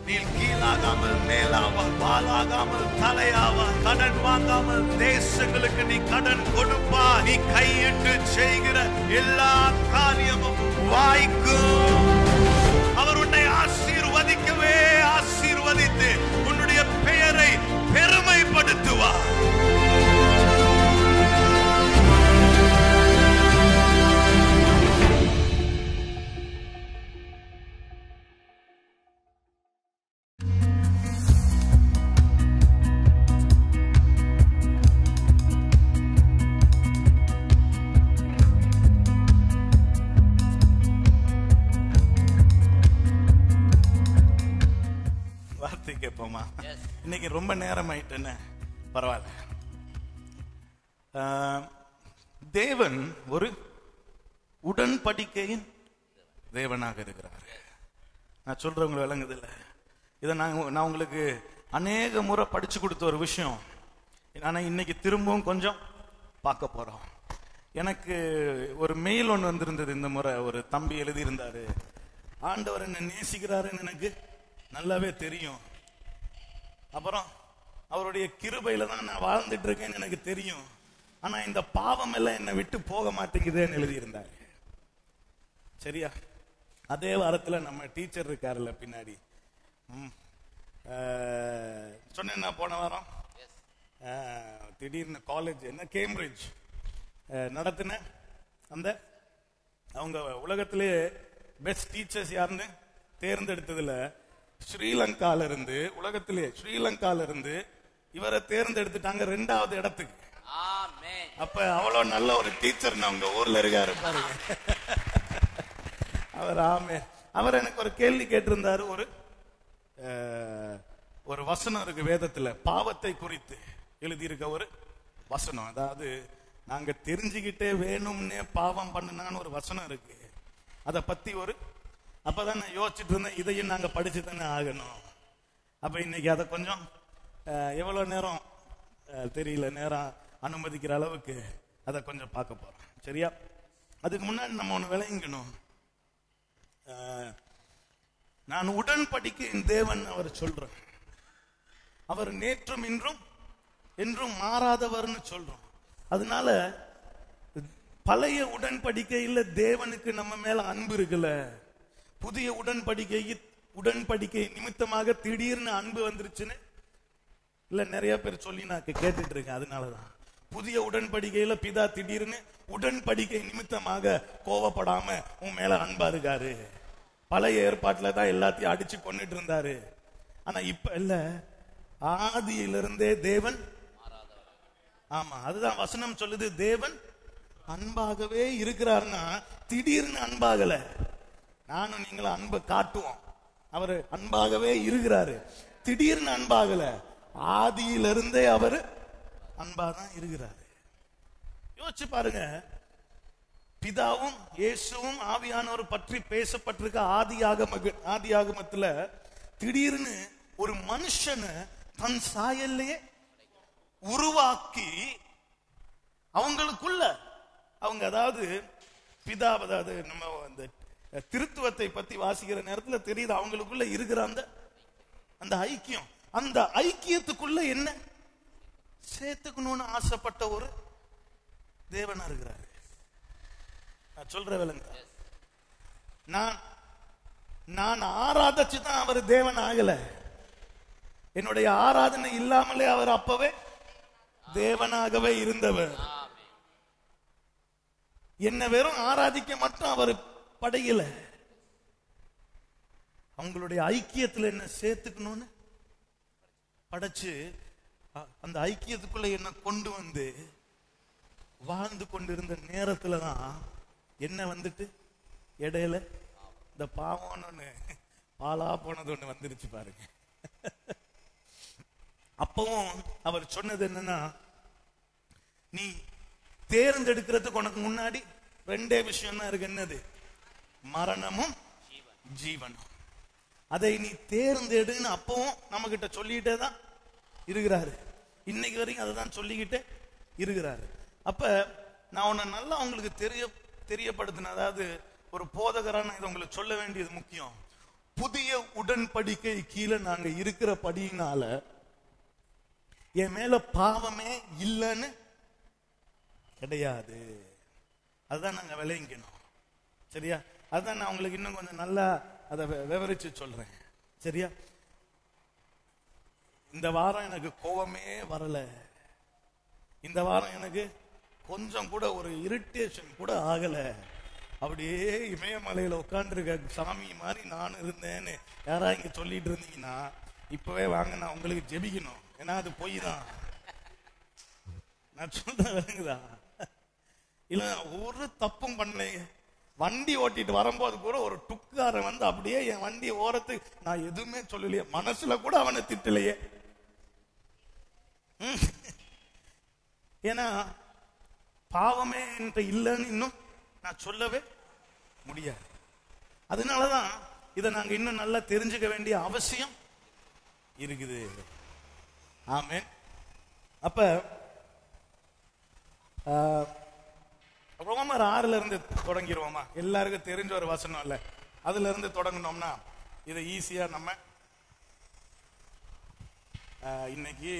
நீ கீழாகாமல் மேலாவா பாலாகாமல் தலையாவா கடன் வாங்காமல் தேசங்களுக்கு நீ கடன் கொடுப்பா நீ கையிட்டு செய்கிற எல்லா காரியமும் வாய்க்கும் அவர் உன்னை ஆசீர்வதிக்கவே ஆசீர்வதித்து உன்னுடைய பெயரை பெருமைப்படுத்துவார் வார்த்தை கேட்போமா இன்னைக்கு ரொம்ப நேரம் ஆயிட்டுன்னு பரவாயில்ல ஆஹ், தேவன் ஒரு உடன்படிக்கையின் தேவனாக இருக்கிறார் நான் சொல்றவங்க விளங்குது இல்ல இதை நான் நான் உங்களுக்கு அநேக முறை படிச்சு கொடுத்த ஒரு விஷயம் ஆனா இன்னைக்கு திரும்பவும் கொஞ்சம் பார்க்க போறோம் எனக்கு ஒரு மெயில் ஒன்று வந்திருந்தது இந்த முறை ஒரு தம்பி எழுதியிருந்தாரு ஆண்டவர் என்ன நேசிக்கிறாருன்னு எனக்கு நல்லாவே தெரியும் அப்புறம் அவருடைய கிருபையில தான் நான் வாழ்ந்துட்டு இருக்கேன்னு எனக்கு தெரியும் ஆனா இந்த பாவம் எல்லாம் என்னை விட்டு போக மாட்டேங்குதுன்னு எழுதியிருந்தாரு சரியா அதே வாரத்துல நம்ம டீச்சர் இருக்காருல்ல பின்னாடி ம். அஹ், சொன்னேன்னா போன வாரம் அஹ், திடீர்னு காலேஜ் என்ன கேம்பிரிட்ஜ் அஹ், நடத்தின அந்த அவங்க உலகத்திலே பெஸ்ட் டீச்சர்ஸ் யாருன்னு தேர்ந்தெடுத்ததுல ஸ்ரீலங்கால இருந்து உலகத்திலே ஸ்ரீலங்கால இருந்து இவரை தேர்ந்தெடுத்துட்டாங்க ரெண்டாவது இடத்துக்கு ஆமென் அப்ப அவ்வளவு நல்ல ஒரு டீச்சர் உங்க ஊர்ல இருக்காரு பாருங்க அவர் ஆமே அவர் எனக்கு ஒரு கேள்வி கேட்டிருந்தாரு ஒரு அஹ், ஒரு வசனம் இருக்கு வேதத்துல பாவத்தை குறித்து எழுதியிருக்க ஒரு வசனம் அதாவது நாங்க தெரிஞ்சுக்கிட்டே வேணும்னே பாவம் பண்ணுனான்னு ஒரு வசனம் இருக்கு அத பத்தி ஒரு அப்பதான் நான் யோசிச்சுட்டு இருந்தேன் இதையும் நாங்க படிச்சு தானே ஆகணும் அப்ப இன்னைக்கு அதை கொஞ்சம் அஹ், எவ்வளவு நேரம் அஹ், தெரியல நேரம் அனுமதிக்கிற அளவுக்கு அதை கொஞ்சம் பார்க்க போறோம் சரியா அதுக்கு முன்னாடி நம்ம ஒண்ணு விளங்கணும் அஹ், நான் உடன்படிக்கையின் தேவன் அவர் சொல்றேன் அவர் நேற்றும் இன்றும் என்றும் மாறாதவர்னு சொல்றோம் அதனால பழைய உடன்படிக்கையில தேவனுக்கு நம்ம மேல அன்பு இருக்குல்ல புதிய உடன்படிக்கை உடன்படிக்கை நிமித்தமாக திடீர்னு அன்பு வந்துருச்சுன்னு இல்ல நிறைய பேர் சொல்லி நான் கே- கேட்டுட்டு இருக்கேன் அதனாலதான் புதிய உடன்படிக்கையில பிதா திடீர்னு உடன்படிக்கை நிமித்தமாக கோவப்படாம உன் மேல அன்பா இருக்காரு பழைய ஏற்பாட்டுல தான் எல்லாத்தையும் அடிச்சு கொண்டுட்டு இருந்தாரு ஆனா இப்ப இல்ல ஆதியிலிருந்தே தேவன் ஆமா அதுதான் வசனம் சொல்லுது தேவன் அன்பாகவே இருக்கிறார்னா திடீர்னு அன்பாகல நானும் நீங்களும் அன்பை காட்டுவோம் அவர் அன்பாகவே இருக்கிறாரு திடீர்னு அன்பாகல ஆதியிலிருந்தே அவர் அன்பாதான் இருக்கிறாரு யோசிச்சு பாருங்க பிதாவும் இயேசுவும் ஆவியானவர் பற்றி பேசப்பட்டிருக்க ஆதியாகம ஆதியாகமத்துல திடீர்னு ஒரு மனுஷனை தன் சாயல்லையே உருவாக்கி அவங்களுக்குள்ள அவங்க அதாவது பிதா அதாவது நம்ம அந்த திருத்துவத்தை பத்தி வாசிக்கிற நேரத்துல தெரியுது அவங்களுக்குள்ள இருக்கிற அந்த அந்த ஐக்கியம் அந்த ஐக்கியத்துக்குள்ள என்ன சேர்த்துக்கணும்னு ஆசைப்பட்ட ஒரு தேவனா இருக்கிறாரு நான் சொல்ற விலங்க நான் நான் ஆராதிச்சு தான் அவர் தேவன் ஆகல என்னுடைய ஆராதனை இல்லாமலே அவர் அப்பவே தேவனாகவே இருந்தவர் என்ன வெறும் ஆராதிக்க மட்டும் அவர் படையல அவங்களுடைய ஐக்கியத்துல என்ன சேர்த்துக்கணும்னு படைச்சு அ- அந்த ஐக்கியத்துக்குள்ள என்ன கொண்டு வந்து வாழ்ந்து கொண்டிருந்த நேரத்துல தான் என்ன வந்துட்டு இடையில இந்த பாவம்னு ஒண்ணு பாலா போனது ஒண்ணு வந்துருச்சு பாருங்க அப்பவும் அவர் சொன்னது என்னன்னா நீ தேர்ந்தெடுக்கிறதுக்கு உனக்கு முன்னாடி ரெண்டே விஷயம் தான் இருக்கு என்னது மரணமும் ஜீவனும் அதை நீ தேர்ந்தெடுன்னு அப்பவும் நம்ம கிட்ட சொல்லிட்டே தான் இருக்கிறாரு இன்னைக்கு வரைக்கும் அதை தான் சொல்லிக்கிட்டே இருக்கிறாரு அப்ப நான் உன்னை நல்லா உங்களுக்கு தெரிய தெரியப்படுத்தின அதாவது ஒரு போதகரான இதை உங்களுக்கு சொல்ல வேண்டியது முக்கியம் புதிய உடன்படிக்கை கீழே நாங்க இருக்கிற படியினால என் மேல பாவமே இல்லைன்னு கிடையாது அதுதான் நாங்க விளைவிக்கணும் சரியா அதான் நான் உங்களுக்கு இன்னும் கொஞ்சம் நல்லா அதை வி- விவரிச்சு சொல்றேன் சரியா இந்த வாரம் எனக்கு கோவமே வரல இந்த வாரம் எனக்கு கொஞ்சம் கூட ஒரு இரிட்டேஷன் கூட ஆகல அப்படியே இமயமலையில உட்காந்துருக்க சாமி மாதிரி நான் இருந்தேன்னு யாரா இங்க சொல்லிட்டு இருந்தீங்கன்னா இப்பவே வாங்க நான் உங்களுக்கு ஜெபிக்கணும் ஏன்னா அது பொய் தான் நான் சொல்றேன் விளங்குதா இல்ல ஒரு தப்பும் பண்ணலையே வண்டி ஓட்டிட்டு வரும்போது கூட ஒரு டுக்காரன் வந்து அப்படியே என் வண்டி ஓரத்துக்கு நான் எதுவுமே சொல்லலையே மனசுல கூட அவனை திட்டலையே ம். ஏன்னா பாவமே என்கிட்ட இல்லைன்னு இன்னும் நான் சொல்லவே முடியாது அதனாலதான் இதை நாங்க இன்னும் நல்லா தெரிஞ்சுக்க வேண்டிய அவசியம் இருக்குது ஆமென் அப்ப ஆஹ், ரோமர் ஆறுல இருந்து தொடங்கிடுவோமா எல்லாருக்கும் தெரிஞ்ச ஒரு வசனம் இல்ல அதுல இருந்து தொடங்கினோம்னா இதை ஈஸியா நம்ம ஆஹ், இன்னைக்கு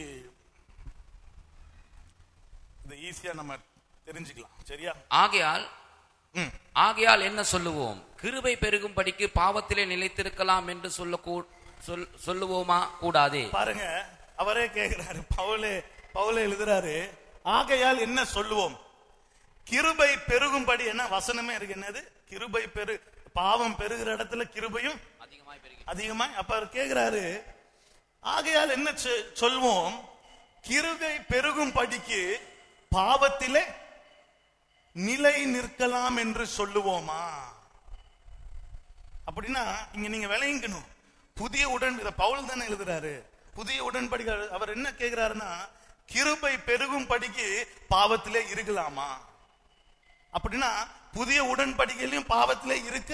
இதை ஈஸியா நம்ம தெரிஞ்சுக்கலாம் சரியா ஆகையால் ம் ஆகையால் என்ன சொல்லுவோம் கிருபை பெருகும்படிக்கு பாவத்திலே நிலைத்திருக்கலாம் என்று சொல்ல கூ- சொல்- சொல்லுவோமா கூடாதே பாருங்க அவரே கேக்குறாரு பவுலே பவுலே எழுதுறாரு ஆகையால் என்ன சொல்லுவோம் கிருபை பெருகும்படி என்ன வசனமே இருக்கு என்னது கிருபை பெரு பாவம் பெருகிற இடத்துல கிருபையும் அதிகமாய் பெருகி அதிகமா அப்ப அவர் கேக்குறாரு ஆகையால் என்ன சொ- சொல்வோம் கிருபை பெருகும் படிக்கு பாவத்திலே நிலை நிற்கலாம் என்று சொல்லுவோமா அப்படின்னா இங்க நீங்க விளையங்கணும் புதிய உடன் இத பவுல் தானே எழுதுறாரு புதிய உடன்படிக்கை அவர் என்ன கேக்குறாருன்னா கிருபை பெருகும் படிக்கு பாவத்திலே இருக்கலாமா அப்படின்னா புதிய உடன்படிக்கையிலும் பாவத்திலே இருக்க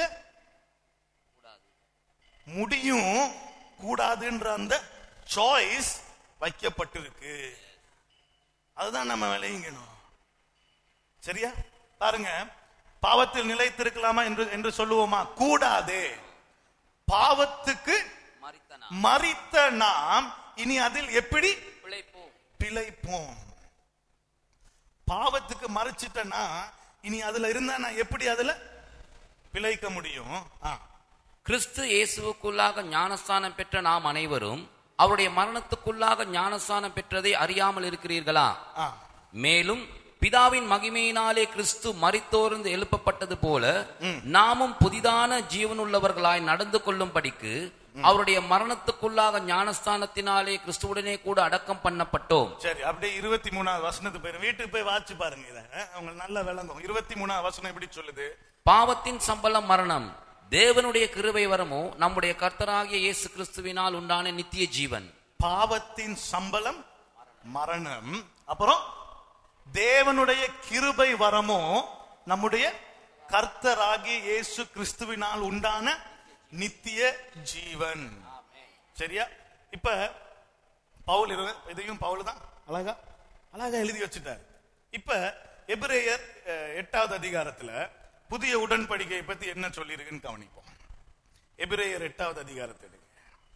முடியும் கூடாதுன்ற அந்த சாய்ஸ் வைக்கப்பட்டிருக்கு அதுதான் நம்ம விளையங்கணும் சரியா பாருங்க பாவத்தில் நிலைத்திருக்கலாமா என்று என்று சொல்லுவோமா கூடாது பாவத்துக்கு மரித்தனா மறித்த நாம் இனி அதில் எப்படி பிழைப்போம் பிழைப்போம் பாவத்துக்கு மறைச்சிட்டனா இனி அதுல இருந்தா நான் எப்படி அதுல பிழைக்க முடியும் ஆ, கிறிஸ்து இயேசுவுக்குள்ளாக ஞானஸ்தானம் பெற்ற நாம் அனைவரும் அவருடைய மரணத்துக்குள்ளாக ஞானஸ்தானம் பெற்றதை அறியாமல் இருக்கிறீர்களா ஆ. மேலும் பிதாவின் மகிமையினாலே கிறிஸ்து மரித்தோர்ந்து எழுப்பப்பட்டது போல நாமும் புதிதான ஜீவனுள்ளவர்களாய் நடந்து கொள்ளும்படிக்கு அவருடைய மரணத்துக்குள்ளாக ஞானஸ்தானத்தினாலே கிறிஸ்துவுடனே கூட அடக்கம் பண்ணப்பட்டோம் சரி அப்படியே இருபத்தி மூணாவது வசனத்து போய் வீட்டுக்கு போய் வாட்சி பாருங்க இத உங்களுக்கு நல்லா விளங்கும் இருபத்தி மூணாவது வசனம் எப்படி சொல்லுது பாவத்தின் சம்பளம் மரணம் தேவனுடைய கிருபை வரமோ நம்முடைய கர்த்தராகிய இயேசு கிறிஸ்துவினால் உண்டான நித்திய ஜீவன் பாவத்தின் சம்பளம் மரணம் அப்புறம் தேவனுடைய கிருபை வரமோ நம்முடைய கர்த்தராகிய இயேசு கிறிஸ்துவினால் உண்டான நித்திய ஜீவன் சரியா இப்ப பவுல் இரு- இதையும் பவுல் தான் அழகா அழகா எழுதி வச்சுட்டார் இப்ப எபிரேயர் அஹ், எட்டாவது அதிகாரத்துல புதிய உடன்படிக்கையை பத்தி என்ன சொல்லியிருக்குன்னு கவனிப்போம் எபிரேயர் எட்டாவது அதிகாரத்தை எடுங்க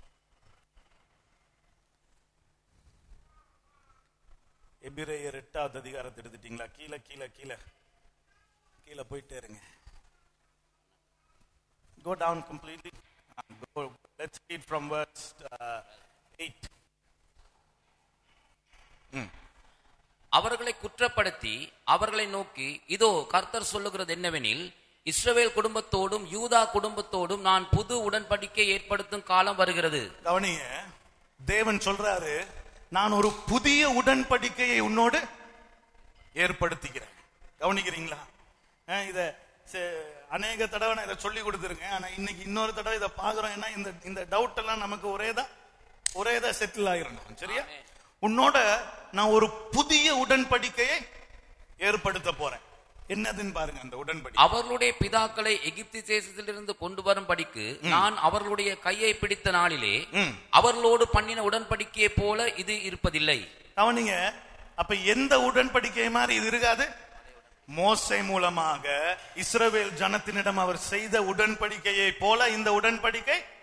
எபிரேயர் எட்டாவது அதிகாரத்தை எடுத்துட்டீங்களா கீழே கீழே கீழே கீழே போயிட்டே இருங்க go down completely Uh, go, let's read from verse uh, 8 அவர்களை குற்றப்படுத்தி அவர்களை நோக்கி இதோ கர்த்தர் சொல்லுகிறது என்னவெனில் இஸ்ரவேல் குடும்பத்தோடும் யூதா குடும்பத்தோடும் நான் புது உடன்படிக்கை ஏற்படுத்தும் காலம் வருகிறது கவனிங்க தேவன் சொல்றாரு நான் ஒரு புதிய உடன்படிக்கையை உன்னோடு ஏற்படுத்திக்கிறேன் கவனிக்கிறீங்களா அஹ் இத சே- அநேக தடவை நான் இதை சொல்லி கொடுத்துருக்கேன் ஆனா இன்னைக்கு இன்னொரு தடவை இதை பாக்குறோம் ஏன்னா இந்த இந்த டவுட் எல்லாம் நமக்கு ஒரேதான் ஒரேதான் செட்டில் ஆயிரணும் சரியா உன்னோட நான் ஒரு புதிய உடன்படிக்கையை ஏற்படுத்த போறேன் என்னதுன்னு பாருங்க அந்த உடன்படிக்கை அவர்களுடைய பிதாக்களை எகிப்து தேசத்திலிருந்து கொண்டு வரும்படிக்கு நான் அவர்களுடைய கையை பிடித்த நாளிலே ம். அவர்களோடு பண்ணின உடன்படிக்கையை போல இது இருப்பதில்லை கவனிங்க அப்ப எந்த உடன்படிக்கை மாதிரி இது இருக்காது மோசை மூலமாக இஸ்ரவேல் ஜனத்தினிடம் அவர் செய்த உடன்படிக்கையை போல இந்த உடன்படிக்கை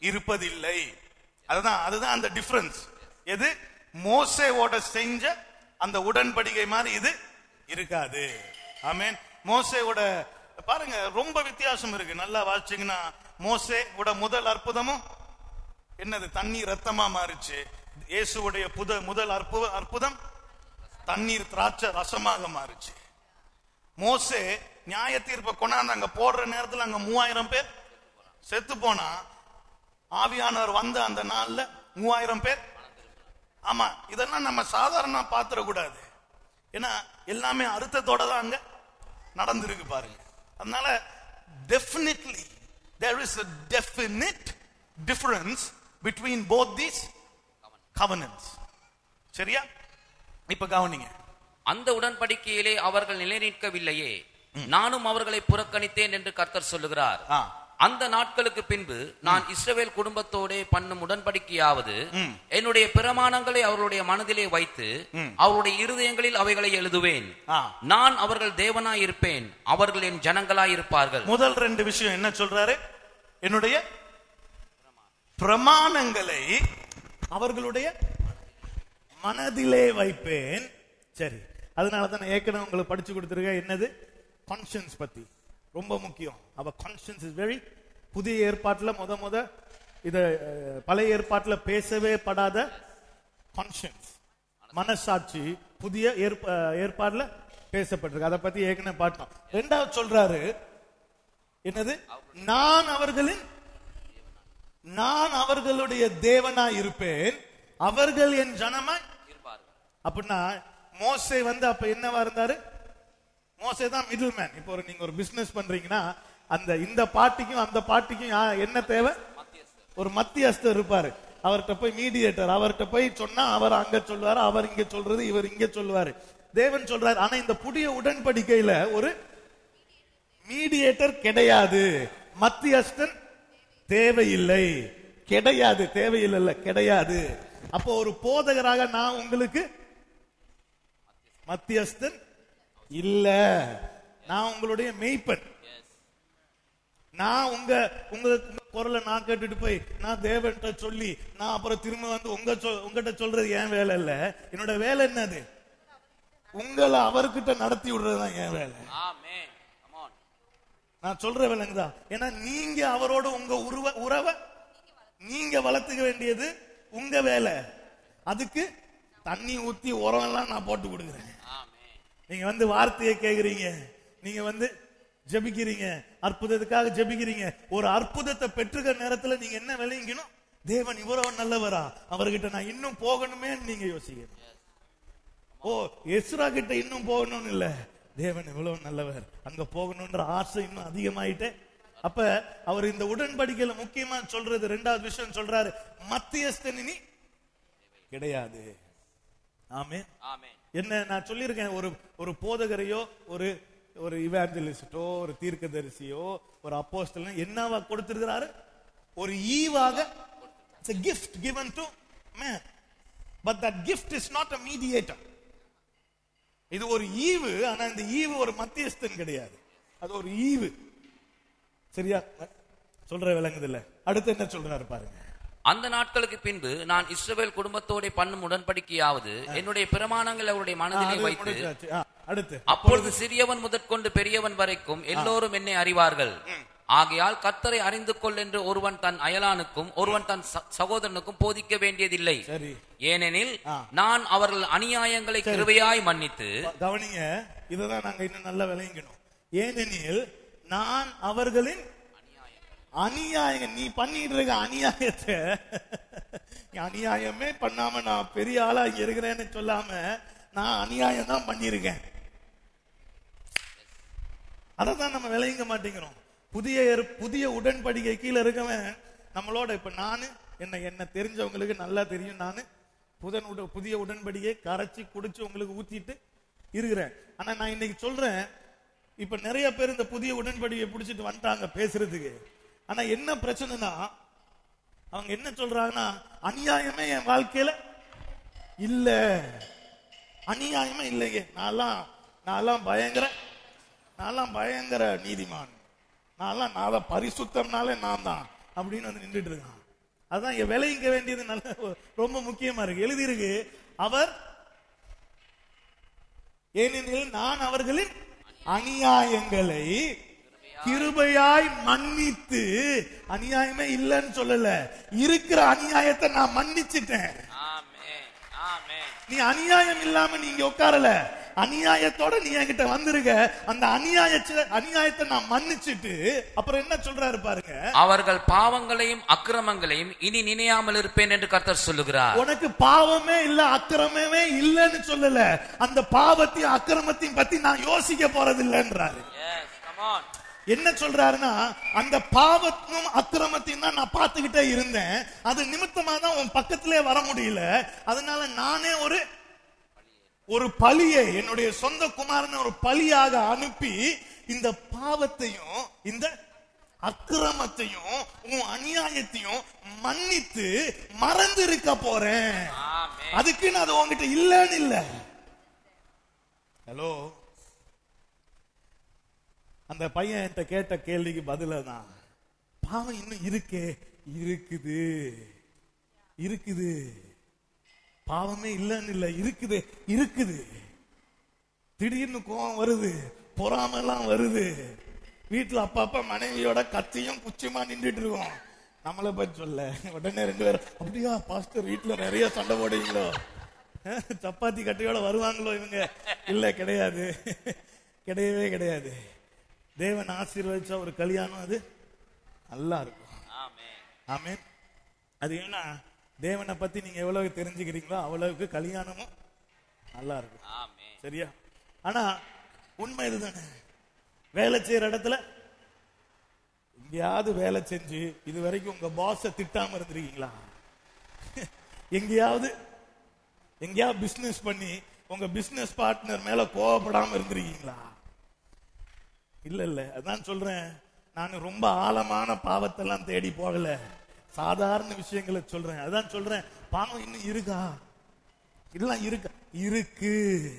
இருப்பதில்லை அதுதான் அதுதான் அந்த டிஃபரன்ஸ் எது மோசேவோட செஞ்ச அந்த உடன்படிக்கை மாதிரி இது இருக்காது ஆமென் மோசேவோட பாருங்க ரொம்ப வித்தியாசம் இருக்கு நல்லா வாசிச்சீங்கன்னா மோசேவோட முதல் அற்புதமும் என்னது தண்ணீர் ரத்தமா மாறுச்சு இயேசுவுடைய புத முதல் அற்புத அற்புதம் தண்ணீர் திராட்சை ரசமாக மாறுச்சு மோசே நியாய தீர்ப்பை கொண்டாந்து அங்க போடுற நேரத்துல அங்க மூவாயிரம் பேர் செத்து போனா ஆவியானவர் வந்த அந்த நாள்ல மூவாயிரம் பேர் ஆமா இதெல்லாம் நம்ம சாதாரண பாத்திர கூடாது ஏன்னா எல்லாமே அர்த்தத்தோட தான் அங்க நடந்திருக்கு பாருங்க அதனால definitely there is a definite difference between both these covenants சரியா இப்ப கவனிங்க அந்த உடன்படிக்கையிலே அவர்கள் நிலைநிற்கவில்லையே நானும் அவர்களை புறக்கணித்தேன் என்று கர்த்தர் சொல்லுகிறார் ஆ அந்த நாட்களுக்கு பின்பு நான் இஸ்ரவேல் குடும்பத்தோடே பண்ணும் உடன்படிக்கையாவது என்னுடைய பிரமாணங்களை அவர்களுடைய மனதிலே வைத்து அவருடைய இருதயங்களில் அவைகளை எழுதுவேன் ஆ நான் அவர்கள் தேவனாய் இருப்பேன் அவர்கள் என் ஜனங்களாய் இருப்பார்கள் முதல் ரெண்டு விஷயம் என்ன சொல்றாரு என்னுடைய பிரமாணங்களை அவர்களுடைய மனதிலே வைப்பேன் சரி அதனால தான் நான் ஏற்கனவே உங்களுக்கு படிச்சு கொடுத்துருக்கேன் என்னது கான்ஷியன்ஸ் பத்தி ரொம்ப முக்கியம் அவ கான்ஷியன்ஸ் இஸ் வெரி புதிய ஏற்பாட்டுல முத முத இத அஹ், பழைய ஏற்பாட்டுல பேசவே படாத கான்ஷியன்ஸ் மனசாட்சி புதிய ஏற்ப ஏற்பாடுல பேசப்பட்டிருக்கு அதை பத்தி ஏற்கனவே பார்த்தோம் ரெண்டாவது சொல்றாரு என்னது நான் அவர்களின் நான் அவர்களுடைய தேவனாய் இருப்பேன் அவர்கள் என் ஜனமாய் அப்படின்னா மோசே வந்து அப்ப என்னவா இருந்தாரு மோசே தான் மிடில் மேன் இப்போ ஒரு நீங்க ஒரு பிசினஸ் பண்றீங்கன்னா அந்த இந்த பார்ட்டிக்கும் அந்த பார்ட்டிக்கும் யா- என்ன தேவை ஒரு மத்தியஸ்தர் இருப்பாரு அவர்கிட்ட போய் மீடியேட்டர் அவர்கிட்ட போய் சொன்னா அவர் அங்க சொல்லுவாரு அவர் இங்க சொல்றது இவர் இங்க சொல்லுவாரு தேவன் சொல்றாரு ஆனா இந்த புதிய உடன்படிக்கையில ஒரு மீடியேட்டர் கிடையாது மத்தியஸ்தன் தேவையில்லை கிடையாது தேவையில்லை கிடையாது அப்போ ஒரு போதகராக நான் உங்களுக்கு மத்தியஸ்தன் இல்ல நான் உங்களுடைய மெய்ப்பன் நான் உங்க உங்க உங்க குரலை நான் கேட்டுட்டு போய் நான் தேவன்கிட்ட சொல்லி நான் அப்புறம் திரும்ப வந்து உங்க சொல் உங்ககிட்ட சொல்றது என் வேலை இல்ல என்னோட வேலை என்னது உங்களை அவர்கிட்ட நடத்தி விடுறதுதான் என் வேலை ஆமென் Come on. நான் சொல்ற விலங்குதா ஏன்னா நீங்க அவரோட உங்க உருவ உறவை நீங்க வளர்த்துக்க வேண்டியது உங்க வேலை அதுக்கு தண்ணி ஊத்தி உரம் எல்லாம் நான் போட்டு கொடுக்குறேன் ஆமென் நீங்க வந்து வார்த்தையை கேக்குறீங்க நீங்க வந்து ஜெபிக்கிறீங்க அற்புதத்துக்காக ஜெபிக்கிறீங்க ஒரு அற்புதத்தை பெற்றுக்க நேரத்துல நீங்க என்ன விளையங்கணும் தேவன் இவ்வளவு நல்லவரா அவர்கிட்ட நான் இன்னும் போகணுமே நீங்க யோசிக்கணும் ஓ எஸ்ரா கிட்ட இன்னும் போகணும்னு இல்ல தேவன் இவ்வளவு நல்லவர் அங்க போகணும்ன்ற ஆசை இன்னும் அதிகமாயிட்டே அப்ப அவர் இந்த உடன்படிக்கையில முக்கியமா சொல்றது ரெண்டாவது விஷயம் சொல்றாரு மத்தியஸ்தன் இனி கிடையாது ஆமென் ஆமென் என்ன நான் சொல்லியிருக்கேன் ஒரு ஒரு போதகரையோ ஒரு ஒரு இவாஞ்சலிஸ்டோ ஒரு தீர்க்கதரிசியோ ஒரு அப்போஸ்தலன் என்னவா கொடுத்திருக்கிறாரு ஒரு ஈவாக it's a gift given to man but that gift is not a mediator இது ஒரு ஈவு ஆனா இந்த ஈவு ஒரு மத்தியஸ்தன் கிடையாது அது ஒரு ஈவு சரியா சொல்ற விளங்குது இல்ல அடுத்து என்ன சொல்றாரு பாருங்க அந்த நாட்களுக்கு பின்பு நான் இஸ்ரவேல் குடும்பத்தோட பண்ணும் உடன்படிக்கையாவது என்னுடைய பிரமாணங்கள் அவருடைய ஆ, மனதிலே அது வைத்து முடிஞ்சாச்சு. ஆ, அடுத்து அப்பொழுது சிறியவன் முதற்கொண்டு பெரியவன் வரைக்கும் எல்லோரும் என்னை அறிவார்கள் ஆகையால் கர்த்தரை அறிந்து கொள் என்று ஒருவன் தன் அயலானுக்கும் ஒருவன் தன் ச- சகோதரனுக்கும் போதிக்க வேண்டியதில்லை சரி ஏனெனில் ஆ. நான் அவர்கள் அநியாயங்களை கிருபையாய் மன்னித்து கவனிங்க இதுதான் நாங்க இன்னும் நல்லா விளங்கணும் ஏனெனில் நான் அவர்களின் அநியாயம் நீ பண்ணிட்டு இருக்க அநியாயத்தை நீ அநியாயமே பண்ணாம நான் பெரிய ஆளா இங்க இருக்கிறேன்னு சொல்லாம நான் அநியாயம் தான் பண்ணியிருக்கேன் அதை தான் நம்ம விளங்க மாட்டேங்கிறோம் புதிய ஏற்- புதிய உடன்படிக்கை கீழே இருக்கவன் நம்மளோட இப்ப நானு என்ன என்ன தெரிஞ்சவங்களுக்கு நல்லா தெரியும் நானு புதன் உட புதிய உடன்படிக்கை கரைச்சி குடிச்சு உங்களுக்கு ஊத்திட்டு இருக்கிறேன் ஆனா நான் இன்னைக்கு சொல்றேன் இப்ப நிறைய பேர் இந்த புதிய உடன்படிக்கை பிடிச்சிட்டு வந்துட்டாங்க பேசுறதுக்கு ஆனா என்ன பிரச்சனைனா அவங்க என்ன சொல்றாங்கன்னா அநியாயமே என் வாழ்க்கையில இல்ல அநியாயமே இல்லையே நான்லாம் நான்லாம் பயங்கர நான்லாம் பயங்கர நீதிமான் நான்லாம் நான் பரிசுத்தம்னாலே நான் தான் அப்படின்னு வந்து நின்றுட்டு இருக்கான் அதான் இங்க விளைவிக்க வேண்டியது நல்ல ரொம்ப முக்கியமா இருக்கு எழுதியிருக்கு அவர் ஏனெனில் நான் அவர்களின் அநியாயங்களை கிருபையாய் மன்னித்து அநியாயமே இல்லைன்னு சொல்லல இருக்கிற அநியாயத்தை நான் மன்னிச்சிட்டேன் ஆமென் ஆமென் நீ அநியாயம் இல்லாம நீங்க உட்காரல அநியாயத்தோட நீ என்கிட்ட வந்திருக்க அந்த அநியாய அநியாயத்தை நான் மன்னிச்சிட்டு அப்புறம் என்ன சொல்றாரு பாருங்க அவர்கள் பாவங்களையும் அக்கிரமங்களையும் இனி நினையாமல் இருப்பேன் என்று கர்த்தர் சொல்லுகிறார் உனக்கு பாவமே இல்ல அக்கிரமமே இல்லைன்னு சொல்லல அந்த பாவத்தையும் அக்கிரமத்தையும் பத்தி நான் யோசிக்க போறது இல்லைன்றாரு என்ன சொல்றாருன்னா அந்த பாவத்தும் அக்கிரமத்தையும் தான் நான் பார்த்துக்கிட்டே இருந்தேன் அது நிமித்தமா தான் உன் பக்கத்திலே வர முடியல அதனால நானே ஒரு ஒரு பலியை என்னுடைய சொந்த குமாரனை ஒரு பலியாக அனுப்பி இந்த பாவத்தையும் இந்த அக்கிரமத்தையும் உன் அநியாயத்தையும் மன்னித்து மறந்து இருக்க போறேன் ஆமென் அதுக்குன்னு அது உன்கிட்ட இல்லன்னு இல்ல ஹலோ அந்த பையன் என்கிட்ட கேட்ட கேள்விக்கு பதில தான் பாவம் இன்னும் இருக்கே இருக்குது இருக்குது பாவமே இல்லன்னு இல்ல இருக்குது இருக்குது திடீர்னு கோவம் வருது பொறாமெல்லாம் வருது வீட்டுல அப்பப்ப மனைவியோட கத்தியும் குச்சியுமா நின்றுட்டு இருக்கோம் நம்மளை பத்தி சொல்ல உடனே ரெண்டு பேரும் அப்படியா பாஸ்டர் வீட்டுல நிறைய சண்டை போடுவீங்களோ அஹ், சப்பாத்தி கட்டையோட வருவாங்களோ இவங்க இல்ல கிடையாது கிடையவே கிடையாது தேவன் ஆசீர்வதிச்ச ஒரு கல்யாணம் அது நல்லா இருக்கும் ஆமென் ஆமென் அது ஏன்னா தேவனை பத்தி நீங்க எவ்வளவு தெரிஞ்சுக்கிறீங்களோ அவ்வளவுக்கு கல்யாணமும் நல்லா இருக்கும் ஆமென் சரியா ஆனா உண்மை இதுதானே வேலை செய்யற இடத்துல எங்கேயாவது வேலை செஞ்சு இது வரைக்கும் உங்க பாஸ திட்டாம இருந்திருக்கீங்களா எங்கேயாவது எங்கேயாவது பிசினஸ் பண்ணி உங்க பிசினஸ் பார்ட்னர் மேல கோவப்படாம இருந்திருக்கீங்களா இல்ல இல்ல அதான் சொல்றேன் நான் ரொம்ப ஆழமான பாவத்தெல்லாம் தேடி போகல சாதாரண விஷயங்களை சொல்றேன் அதான் சொல்றேன் பாவம் இன்னும் இருக்கா இல்ல இருக்கா இருக்கு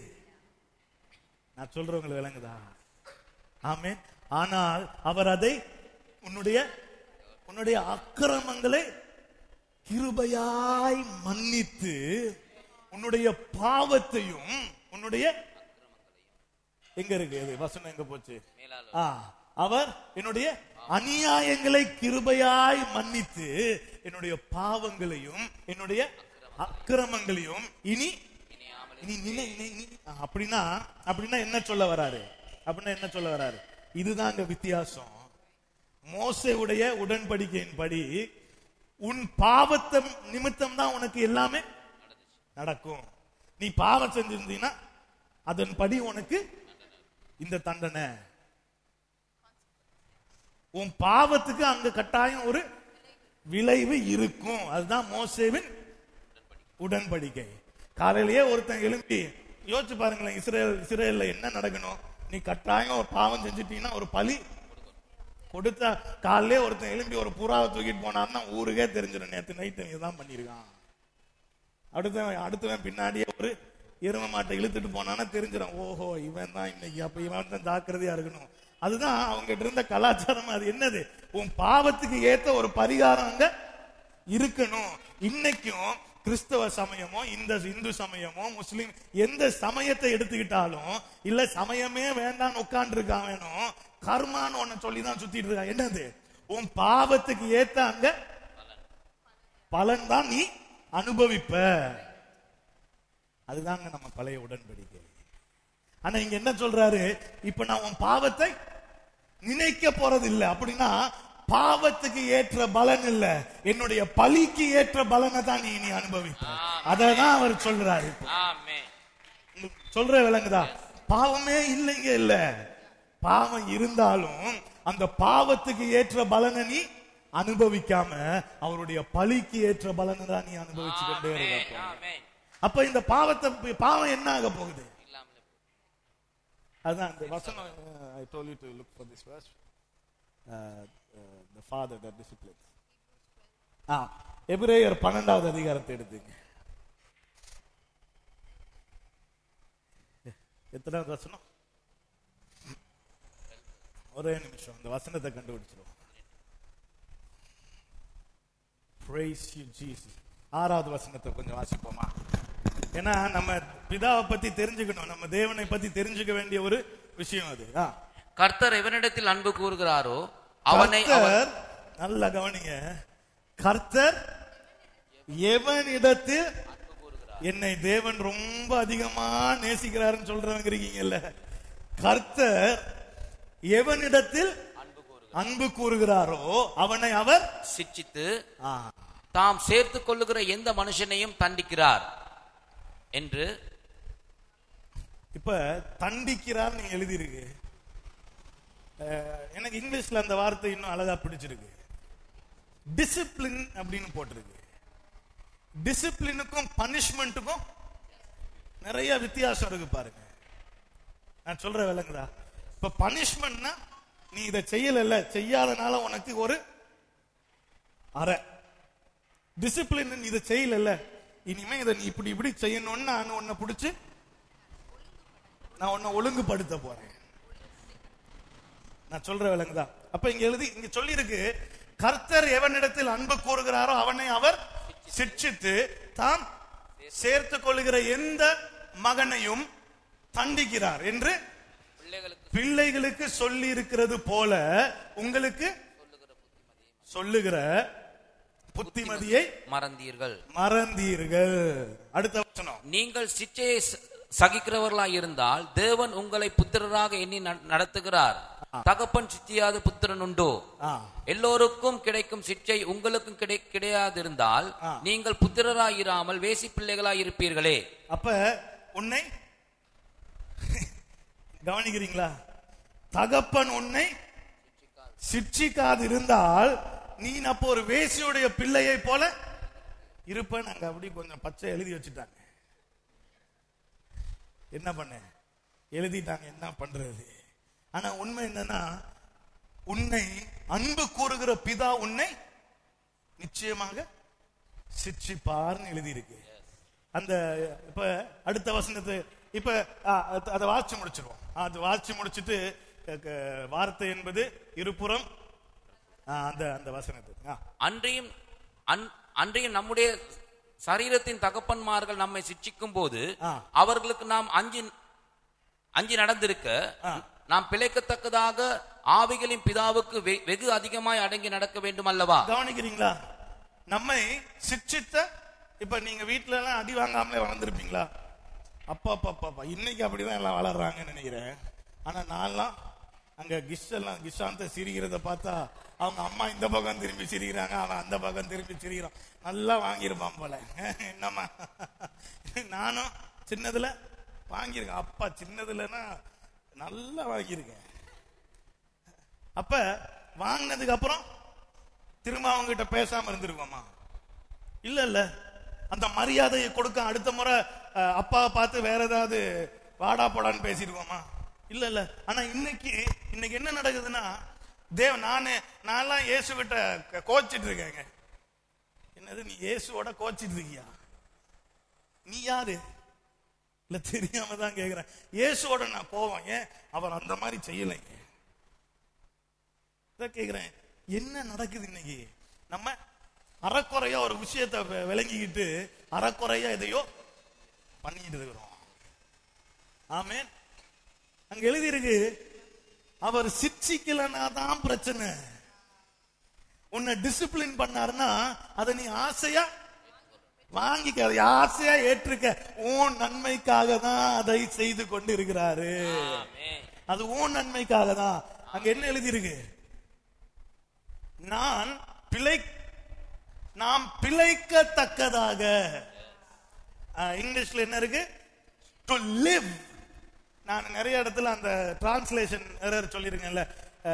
நான் சொல்றவங்களை விளங்குதா ஆமென் ஆனால் அவர் அதை உன்னுடைய உன்னுடைய அக்கிரமங்களை கிருபையாய் மன்னித்து உன்னுடைய பாவத்தையும் உன்னுடைய எங்க இருக்கு இது வசனம் எங்க போச்சு ஆ, அவர் என்னுடைய அநியாயங்களை கிருபையாய் மன்னித்து என்னுடைய பாவங்களையும் என்னுடைய அக்கிரமங்களையும் இனி இனி நினை இனி இனி ஆ, அப்படின்னா அப்படின்னா என்ன சொல்ல வராரு அப்படின்னா என்ன சொல்ல வராரு இதுதான் அங்க வித்தியாசம் மோசையுடைய உடன்படிக்கையின்படி உன் பாவத்தம் நிமித்தம் தான் உனக்கு எல்லாமே நடக்கும் நீ பாவம் செஞ்சிருந்தீங்கன்னா அதன்படி உனக்கு இந்த தண்டனை உன் பாவத்துக்கு அங்க கட்டாயம் ஒரு விளைவு இருக்கும் அதுதான் மோசேவின் உடன்படிக்கை காலையிலேயே ஒருத்தன் எழுப்பி யோசிச்சு பாருங்களேன் இஸ்ரேல் இஸ்ரேல்ல என்ன நடக்கணும் நீ கட்டாயம் ஒரு பாவம் செஞ்சுட்டீங்கன்னா ஒரு பலி கொடுத்தா காலையிலே ஒருத்தன் எழும்பி ஒரு புறாவை தூக்கிட்டு போனான்னா ஊருக்கே தெரிஞ்சிடும் நேத்து நைட்டு இதுதான் பண்ணிருக்கான் அடுத்தவன் அடுத்தவன் பின்னாடியே ஒரு எரும மாட்டை இழுத்துட்டு போனான்னா தெரிஞ்சிடும் ஓஹோ இவன் தான் இன்னைக்கு அப்ப இவன் தான் ஜாக்கிரதையா இருக்கணும் அதுதான் அவங்க கிட்ட இருந்த கலாச்சாரம் அது என்னது உன் பாவத்துக்கு ஏத்த ஒரு பரிகாரம் அங்க இருக்கணும் இன்னைக்கும் கிறிஸ்தவ சமயமோ இந்த இந்து சமயமோ முஸ்லிம் எந்த சமயத்தை எடுத்துக்கிட்டாலும் இல்ல சமயமே வேண்டாம்னு உட்கார்ந்து இருக்கான் வேணும் கர்மான்னு ஒண்ணு சொல்லி தான் சுத்திட்டு இருக்கான் என்னது உன் பாவத்துக்கு ஏத்த அங்க பலன் தான் நீ அனுபவிப்ப அதுதாங்க நம்ம பழைய உடன்படிக்கை ஆனா இங்க என்ன சொல்றாரு இப்ப நான் உன் பாவத்தை நினைக்க போறது இல்ல அப்படின்னா பாவத்துக்கு ஏற்ற பலன் இல்ல என்னுடைய பலிக்கு ஏற்ற பலனை தான் நீ நீ அனுபவிப்ப அததான் அவர் சொல்றாரு இப்போ. ஆமென் உங்களுக்கு சொல்ற விளங்குதா பாவமே இல்லைங்க இல்ல பாவம் இருந்தாலும் அந்த பாவத்துக்கு ஏற்ற பலனை நீ அனுபவிக்காம அவருடைய பலிக்கு ஏற்ற பலனை தான் நீ அனுபவிச்சு கொண்டே ஆமென் இருக்க ஆமென் அப்ப இந்த பாவத்தை பாவம் என்ன ஆக போகுது இல்லாமலே அதான் இந்த வசனம் ஐ told you to look for this verse uh, uh, the father that disciplines ஆ எபிரேயர் பன்னெண்டாவது அதிகாரத்தை எடுத்துங்க எத்தனாவது வசனம் ஒரே நிமிஷம் இந்த வசனத்தை கண்டுபிடிச்சிருவோம் Praise you, Jesus. ஆறாவது வசனத்தை கொஞ்சம் வாசிப்போமா ஏன்னா நம்ம பிதாவை பத்தி தெரிஞ்சுக்கணும் நம்ம தேவனை பத்தி தெரிஞ்சுக்க வேண்டிய ஒரு விஷயம் அது ஆ. கர்த்தர் எவனிடத்தில் அன்பு கூறுகிறாரோ அவனை அவர் கர்த்தர் நல்ல கவனிங்க கர்த்தர் எவனிடத்தில் என்னை தேவன் ரொம்ப அதிகமா நேசிக்கிறாருன்னு சொல்றவங்க இருக்கீங்கல்ல கர்த்தர் எவனிடத்தில் அன்பு கூறுகிறாரோ அவனை அவர் சிட்சித்து ஆ, தாம் சேர்த்துக் கொள்ளுகிற எந்த மனுஷனையும் தண்டிக்கிறார் என்று இப்ப தண்டிக்கிறார் நீங்க எழுதியிருக்கு அஹ், எனக்கு இங்கிலீஷ்ல அந்த வார்த்தை இன்னும் அழகா பிடிச்சிருக்கு டிசிப்ளின் அப்படின்னு போட்டிருக்கு டிசிப்ளினுக்கும் பனிஷ்மெண்ட்டுக்கும் நிறைய வித்தியாசம் இருக்கு பாருங்க நான் சொல்ற விளங்குதா இப்ப பனிஷ்மெண்ட்னா நீ இதை செய்யல செய்யாதனால உனக்கு ஒரு அரை டிசிப்ளின் நீ இதை செய்யல இனிமே இதை நீ இப்படி இப்படி செய்யணும்னு நான் உன்னை பிடிச்சு நான் உன்னை ஒழுங்குபடுத்த போறேன் நான் சொல்ற விலங்குதான் அப்ப இங்க எழுதி இங்க சொல்லியிருக்கு கர்த்தர் எவனிடத்தில் அன்பு கூறுகிறாரோ அவனை அவர் சிட்சித்து தாம் சேர்த்துக் கொள்ளுகிற எந்த மகனையும் தண்டிக்கிறார் என்று பிள்ளைகளுக்கு சொல்லி இருக்கிறது போல உங்களுக்கு சொல்லுகிற புத்திமதியை மறந்தீர்கள் மறந்தீர்கள் அடுத்த வசனம் நீங்கள் சிச்சையை ச- சகிக்கிறவர்களாய் இருந்தால் தேவன் உங்களை புத்திரராக எண்ணி நட- நடத்துகிறார் தகப்பன் சித்தியாத புத்திரன் உண்டோ ஆ எல்லோருக்கும் கிடைக்கும் சிற்றை உங்களுக்கும் கிடை கிடையாதிருந்தால் ஆ. நீங்கள் புத்திரராய் இராமல் வேசி பிள்ளைகளாய் இருப்பீர்களே அப்ப உன்னை கவனிக்கிறீங்களா தகப்பன் உன்னை சிட்சிக்காது இருந்தால் நீ அப்போ ஒரு வேசியுடைய பிள்ளையை போல இருப்பேன் அங்க அப்படி கொஞ்சம் பச்சை எழுதி வச்சுட்டாங்க என்ன பண்ண எழுதிட்டாங்க என்ன பண்றது ஆனா உண்மை என்னன்னா உன்னை அன்பு கூறுகிற பிதா உன்னை நிச்சயமாக சிட்சிப்பார்னு எழுதியிருக்கு அந்த இப்ப அடுத்த வசனத்தை இப்ப ஆ, அத- அதை வாசிச்சு முடிச்சிருவோம் அது வாசிச்சு முடிச்சிட்டு க- க- வார்த்தை என்பது இருபுறம் ஆ, அந்த அந்த வசனத்தை ஆ. அன்றியும் அன்- அன்றியும் நம்முடைய சரீரத்தின் தகப்பன்மார்கள் நம்மை சிட்சிக்கும் போது ஆ. அவர்களுக்கு நாம் அஞ்சி அஞ்சி நடந்திருக்க ஆ. நாம் பிழைக்கத்தக்கதாக ஆவிகளின் பிதாவுக்கு வெ- வெகு அதிகமாய் அடங்கி நடக்க வேண்டும் அல்லவா கவனிக்கிறீங்களா நம்மை சிட்சித்த இப்ப நீங்க வீட்ல எல்லாம் அடி வாங்காமலே வளர்ந்துருப்பீங்களா அப்பா அப்பா அப்பா அப்பா இன்னைக்கு அப்படிதான் எல்லாம் வளர்றாங்கன்னு நினைக்கிறேன் ஆனா நான்லாம் அங்க கிஷ் எல்லாம் கிஷாந்த சிரிக்கிறத பார்த்தா அவங்க அம்மா இந்த பக்கம் திரும்பி சிரிக்கிறாங்க அவன் அந்த பக்கம் திரும்பி சிரிக்கிறான் நல்லா வாங்கியிருப்பான் போல என்னம்மா நானும் சின்னதுல வாங்கியிருக்கேன் அப்பா சின்னதுலன்னா நல்லா வாங்கியிருக்கேன் அப்ப வாங்கினதுக்கு அப்புறம் திரும்ப அவங்க கிட்ட பேசாம இருந்திருக்கோமா இல்ல இல்ல அந்த மரியாதையை கொடுக்க அடுத்த முறை அஹ், அப்பாவை பார்த்து வேற ஏதாவது வாடா போடான்னு பேசிருக்கோமா இல்ல இல்ல ஆனா இன்னைக்கு இன்னைக்கு என்ன நடக்குதுன்னா தேவ நானே நான்லாம் இயேசு கிட்ட க- கோச்சிட்டு இருக்கேங்க என்னது நீ இயேசுவோட கோச்சிட்டு இருக்கியா நீ யாரு இல்ல தெரியாம தான் கேக்குறேன் இயேசுவோட நான் போவேன் ஏன் அவர் அந்த மாதிரி செய்யலைங்க இதான் கேக்குறேன் என்ன நடக்குது இன்னைக்கு நம்ம அறக்குறையா ஒரு விஷயத்தை வெ- விளங்கிக்கிட்டு அறக்குறையா எதையோ பண்ணிக்கிட்டு இருக்கிறோம் ஆமென் அங்க எழுதி இருக்கு அவர் சிட்சிக்கலனா தான் பிரச்சனை உன்னை டிசிப்ளின் பண்ணாருன்னா அதை நீ ஆசையா வாங்கிக்க அதை ஆசையா ஏற்றுக்க உன் நன்மைக்காக தான் அதை செய்து கொண்டு இருக்கிறாரு அது உன் நன்மைக்காக தான் அங்க என்ன எழுதியிருக்கு நான் பிழை நாம் பிழைக்கத்தக்கதாக ஆஹ், இங்கிலீஷ்ல என்ன இருக்கு டு லிவ் நான் நிறைய இடத்துல அந்த டிரான்ஸ்லேஷன் எரர் சொல்லிருக்கேன்ல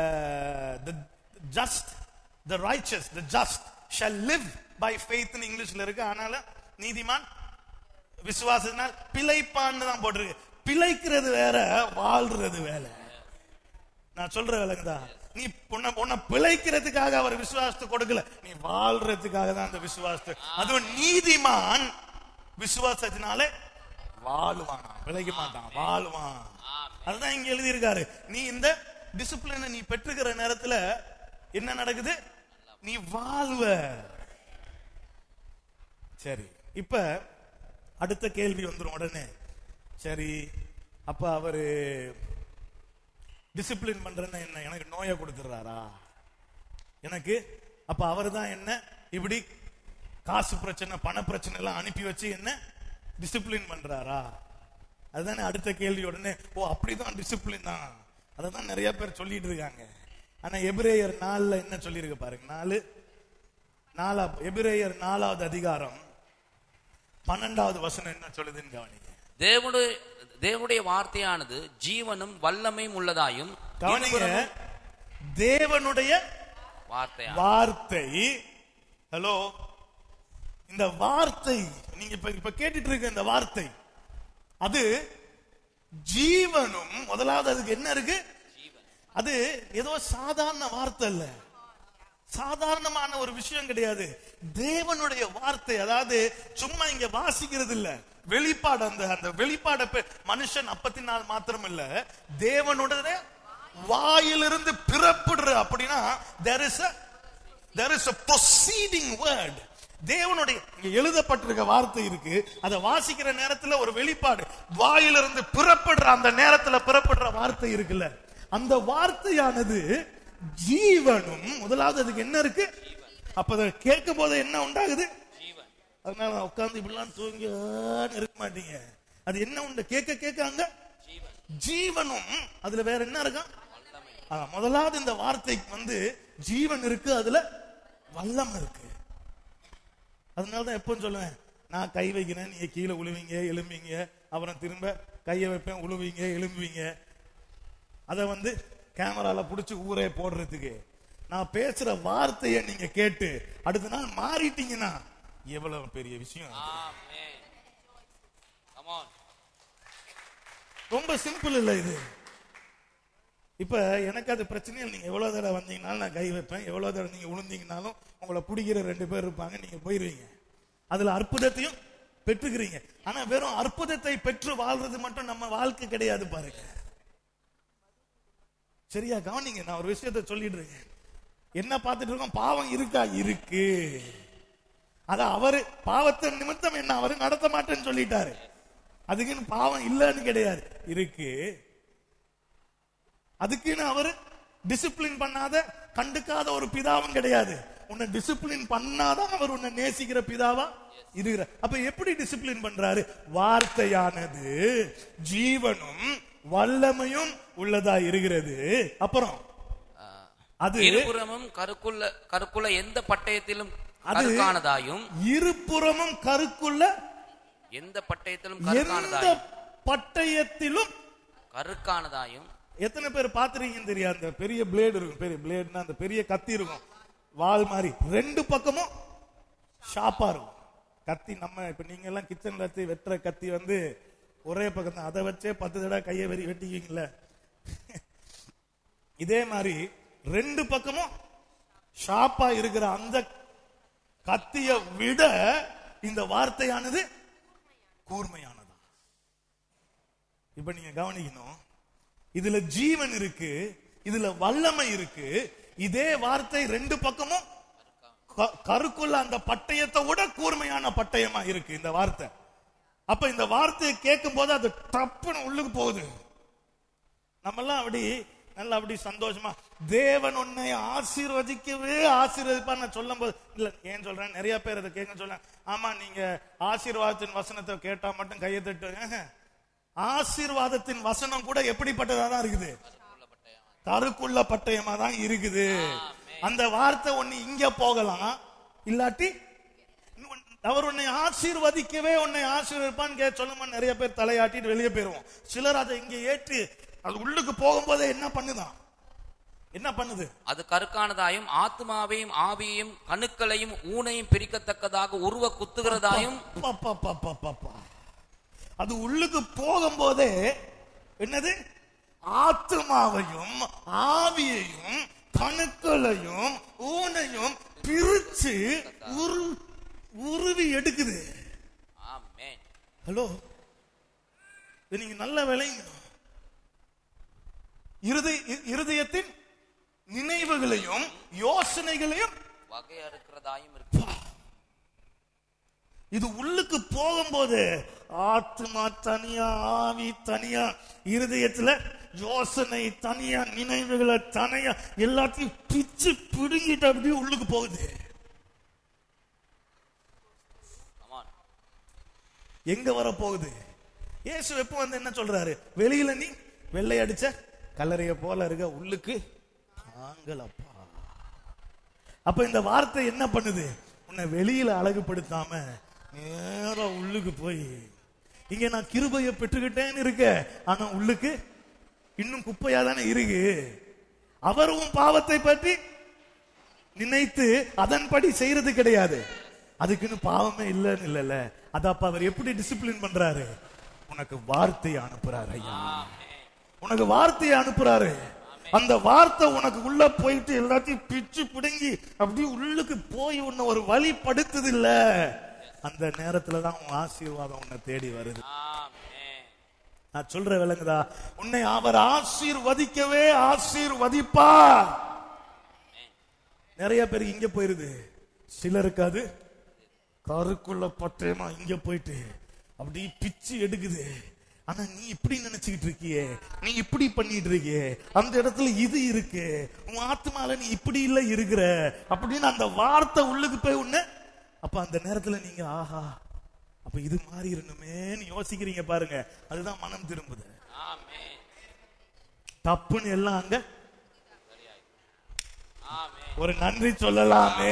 just the righteous the just shall live by faith இங்கிலீஷ்ல இருக்கு ஆனால நீதிமான் விசுவாசத்தினால் பிழைப்பான்னு தான் போட்டிருக்கு பிழைக்கிறது வேற வாழ்றது வேலை நான் சொல்ற விலங்குதா நீ உன்னை உன்னை பிழைக்கிறதுக்காக அவர் விசுவாசத்தை கொடுக்கல நீ வாழ்றதுக்காக தான் அந்த விசுவாசத்தை அதுவும் நீதிமான் விசுவாசத்தினாலே வாழுவான் பிழைக்க மாட்டான் வாழ்வான் அதுதான் இங்க எழுதியிருக்காரு நீ இந்த டிசிப்ளினை நீ பெற்றுக்கிற நேரத்துல என்ன நடக்குது நீ வாழ்வ சரி இப்ப அடுத்த கேள்வி வந்துரும் உடனே சரி அப்ப அவரு டிசிப்ளின் பண்றேன்னு என்ன எனக்கு நோயை கொடுத்துறாரா எனக்கு அப்ப அவர் தான் என்ன இப்படி காசு பிரச்சனை பண பிரச்சனை எல்லாம் அனுப்பி வச்சு என்ன டிசிப்ளின் பண்றாரா அதுதானே அடுத்த கேள்வி உடனே ஓ அப்படிதான் டிசிப்ளின் தான் அதை தான் நிறைய பேர் சொல்லிட்டு இருக்காங்க ஆனா எபிரேயர் நாலுல என்ன சொல்லியிருக்கு பாருங்க நாலு நாலா எபிரேயர் நாலாவது அதிகாரம் பன்னெண்டாவது வசனம் என்ன சொல்லுதுன்னு கவனிங்க தேவனுடைய தேவனுடைய வார்த்தையானது ஜீவனும் வல்லமையும் உள்ளதாயும் கவனிங்க இருபுறமும் தேவனுடைய வார்த்தையா வார்த்தை ஹலோ இந்த வார்த்தை நீங்க இப்ப இப்ப கேட்டுட்டு இருக்க இந்த வார்த்தை அது ஜீவனும் முதலாவது அதுக்கு என்ன இருக்கு அது ஏதோ சாதாரண வார்த்தை இல்ல சாதாரணமான ஒரு விஷயம் கிடையாது தேவனுடைய வார்த்தை அதாவது சும்மா இங்க வாசிக்கிறது இல்ல வெளிப்பாடு அந்த அந்த வெளிப்பாட மனுஷன் அப்பத்தினால் மாத்திரம் இல்ல தேவனுடைய வாயிலிருந்து பிறப்புடுற அப்படின்னா there is a there is a proceeding word தேவனுடைய இங்க எழுதப்பட்டிருக்க வார்த்தை இருக்கு அதை வாசிக்கிற நேரத்துல ஒரு வெளிப்பாடு வாயிலிருந்து பிறப்படுற அந்த நேரத்துல பிறப்படுற வார்த்தை இருக்குல்ல அந்த வார்த்தையானது ஜீவனும் முதலாவது அதுக்கு என்ன இருக்கு அப்ப அதை கேட்கும் போது என்ன உண்டாகுது அதனால உட்கார்ந்து இப்படிலாம் தூங்கி ஆன்னு இருக்க மாட்டீங்க அது என்ன உண்டு கேட்க கேட்க அங்க ஜீவனும் அதுல வேற என்ன இருக்கான் ஆ, முதலாவது இந்த வார்த்தைக்கு வந்து ஜீவன் இருக்கு அதுல வல்லம் இருக்கு அதனாலதான் எப்பவும் சொல்லுவேன் நான் கை வைக்கிறேன் நீங்க கீழே உழுவீங்க எலும்பீங்க அப்புறம் திரும்ப கையை வைப்பேன் உழுவீங்க எலும்புவீங்க அத வந்து கேமரால புடிச்சு ஊரே போடுறதுக்கு நான் பேசுற வார்த்தையை நீங்க கேட்டு அடுத்த நாள் மாறிட்டீங்கன்னா எவ்வளவு பெரிய விஷயம் அது. Amen. Come on. ரொம்ப சிம்பிள் இல்ல இது இப்ப எனக்கு அது பிரச்சனை இல்லை நீங்க எவ்வளவு தடவை வந்தீங்கனாலும் நான் கை வைப்பேன் எவ்வளவு தடவை நீங்க விழுந்தீங்கனாலும் உங்களை பிடிக்கிற ரெண்டு பேர் இருப்பாங்க நீங்க போயிருவீங்க அதுல அற்புதத்தையும் பெற்றுக்கிறீங்க ஆனா வெறும் அற்புதத்தை பெற்று வாழ்றது மட்டும் நம்ம வாழ்க்கை கிடையாது பாருங்க சரியா கவனிங்க நான் ஒரு விஷயத்தை சொல்லிட்டு இருக்கேன் என்ன பார்த்துட்டு இருக்கோம் பாவம் இருக்கா இருக்கு அத அவரு பாவத்தை நிமித்தம் என்ன அவரு நடத்த மாட்டேன்னு சொல்லிட்டாரு அதுக்குன்னு பாவம் இல்லைன்னு கிடையாது இருக்கு அதுக்குன்னு அவரு டிசிப்ளின் பண்ணாத கண்டுக்காத ஒரு பிதாவும் கிடையாது உன்னை டிசிப்ளின் பண்ணாதான் அவர் உன்னை நேசிக்கிற பிதாவா இருக்கிற அப்ப எப்படி டிசிப்ளின் பண்றாரு வார்த்தையானது ஜீவனும் வல்லமையும் உள்ளதா இருக்கிறது அப்புறம் அது இருபுறமும் கருக்குள்ள கருக்குள்ள எந்த பட்டயத்திலும் அது- கருக்கானதாயும் இருபுறமும் கருக்குள்ள எந்த பட்டயத்திலும் எந்த கருக்கானதாயும் பட்டயத்திலும் கருக்கானதாயும் எத்தனை பேர் பாத்துறீங்கன்னு தெரியாது அந்த பெரிய பிளேடு இருக்கும் பெரிய பிளேடுனா அந்த பெரிய கத்தி இருக்கும் வால் மாதிரி ரெண்டு பக்கமும் ஷார்ப்பா இருக்கும் கத்தி நம்ம இப்ப நீங்க எல்லாம் கிச்சன்ல வச்சு வெட்டுற கத்தி வந்து ஒரே பக்கம் தான் அதை வச்சே பத்து தடவை கையை வெறி வெட்டிக்குவீங்களே இதே மாதிரி ரெண்டு பக்கமும் ஷார்ப்பா இருக்கிற அந்த கத்திய விட இந்த வார்த்தையானது கூர்மையானதா இப்ப நீங்க கவனிக்கணும் இதுல ஜீவன் இருக்கு இதுல வல்லமை இருக்கு இதே வார்த்தை ரெண்டு பக்கமும் க- கருக்குள்ள அந்த பட்டயத்தை விட கூர்மையான பட்டயமா இருக்கு இந்த வார்த்தை அப்ப இந்த வார்த்தையை கேட்கும் போது அது டப்புன்னு உள்ளுக்கு போகுது நம்மெல்லாம் அப்படி நல்லா அப்படி சந்தோஷமா தேவன் உன்னை ஆசீர்வதிக்கவே ஆசீர்வதிப்பான்னு நான் சொல்லும் போது இல்ல ஏன் சொல்றேன் நிறைய பேர் அதை கேட்க சொல்றேன் ஆமா நீங்க ஆசீர்வாதத்தின் வசனத்தை கேட்டா மட்டும் கையை தட்டு ஆஹ். ஆசீர்வாதத்தின் வசனம் கூட எப்படிப்பட்டதா தான் இருக்குது கருக்குள்ள பட்டயமா தான் இருக்குது அந்த வார்த்தை ஒண்ணு இங்க போகலாம் இல்லாட்டி அவர் உன்னை ஆசீர்வதிக்கவே உன்னை ஆசீர்வதிப்பான்னு கே சொல்லுமா நிறைய பேர் தலையாட்டிட்டு வெளியே போயிருவோம் சிலர் அதை இங்க ஏற்றி அது உள்ளுக்கு போகும்போதே என்ன பண்ணுதான் என்ன பண்ணுது அது கருக்கானதாயும் ஆத்மாவையும் ஆவியையும் கணுக்களையும் ஊனையும் பிரிக்கத்தக்கதாக உருவ குத்துகிறதாயும் அப்பப்பப்பப்பப்பப்பா. அது உள்ளுக்கு போகும்போதே என்னது ஆத்மாவையும் ஆவியையும் கணுக்களையும் ஊனையும் பிரிச்சு உரு உருவி எடுக்குது ஆமென் ஹலோ இது நீங்க நல்ல விளையணும் இருதய இருதயத்தின் நினைவுகளையும் யோசனைகளையும் வகை அறுக்கிறதாயும் இருக்கு இது உள்ளுக்கு போகும்போது ஆத்மா தனியா ஆவி தனியா இருதயத்துல யோசனை தனியா நினைவுகளை தனியா எல்லாத்தையும் பிச்சு பிடுங்கிட்டு அப்படியே உள்ளுக்கு போகுது Come on. எங்க வர போகுது இயேசு எப்போ வந்து என்ன சொல்றாரு வெளியில நீ வெள்ளை அடிச்ச கல்லறைய போல இருக்க உள்ளுக்கு தாங்களப்பா அப்ப இந்த வார்த்தை என்ன பண்ணுது உன்னை வெளியில அழகுபடுத்தாம நேரா உள்ளுக்கு போய் இங்க நான் கிருபையை பெற்றுக்கிட்டேன்னு இருக்க ஆனா உள்ளுக்கு இன்னும் குப்பையா தானே இருக்கு அவர் உன் பாவத்தை பற்றி நினைத்து அதன்படி செய்யறது கிடையாது அதுக்குன்னு பாவமே இல்லைன்னு இல்லைல்ல அத அப்ப அவர் எப்படி டிசிப்ளின் பண்றாரு உனக்கு வார்த்தையை அனுப்புறாரு ஐயா உனக்கு வார்த்தையை அனுப்புறாரு அந்த வார்த்தை உனக்கு உள்ள போயிட்டு எல்லாத்தையும் பிச்சு பிடுங்கி அப்படியே உள்ளுக்கு போய் உன்னை ஒரு வழி படுத்துது இல்ல அந்த நேரத்துல தான் உன் ஆசீர்வாதம் உன்னை தேடி வருது Amen. நான் சொல்ற விளங்குதா உன்னை அவர் ஆசீர்வதிக்கவே ஆசீர்வதிப்பார் நிறைய பேருக்கு இங்க போயிருது சிலருக்கு அது கருக்குள்ள பட்டயமா இங்க போயிட்டு அப்படி பிச்சு எடுக்குது ஆனா நீ இப்படி நினைச்சுக்கிட்டு இருக்கியே நீ இப்படி பண்ணிட்டு இருக்கியே அந்த இடத்துல இது இருக்கு உன் ஆத்மால நீ இப்படி இல்ல இருக்கிற அப்படின்னு அந்த வார்த்தை உள்ளுக்கு போய் உன்ன அப்ப அந்த நேரத்துல நீங்க ஆஹா அப்ப இது மாறி இருணுமேன்னு யோசிக்கிறீங்க பாருங்க அதுதான் மனம் திரும்புது Amen. தப்புன்னு எல்லாம் அங்க Amen. ஒரு நன்றி சொல்லலாமே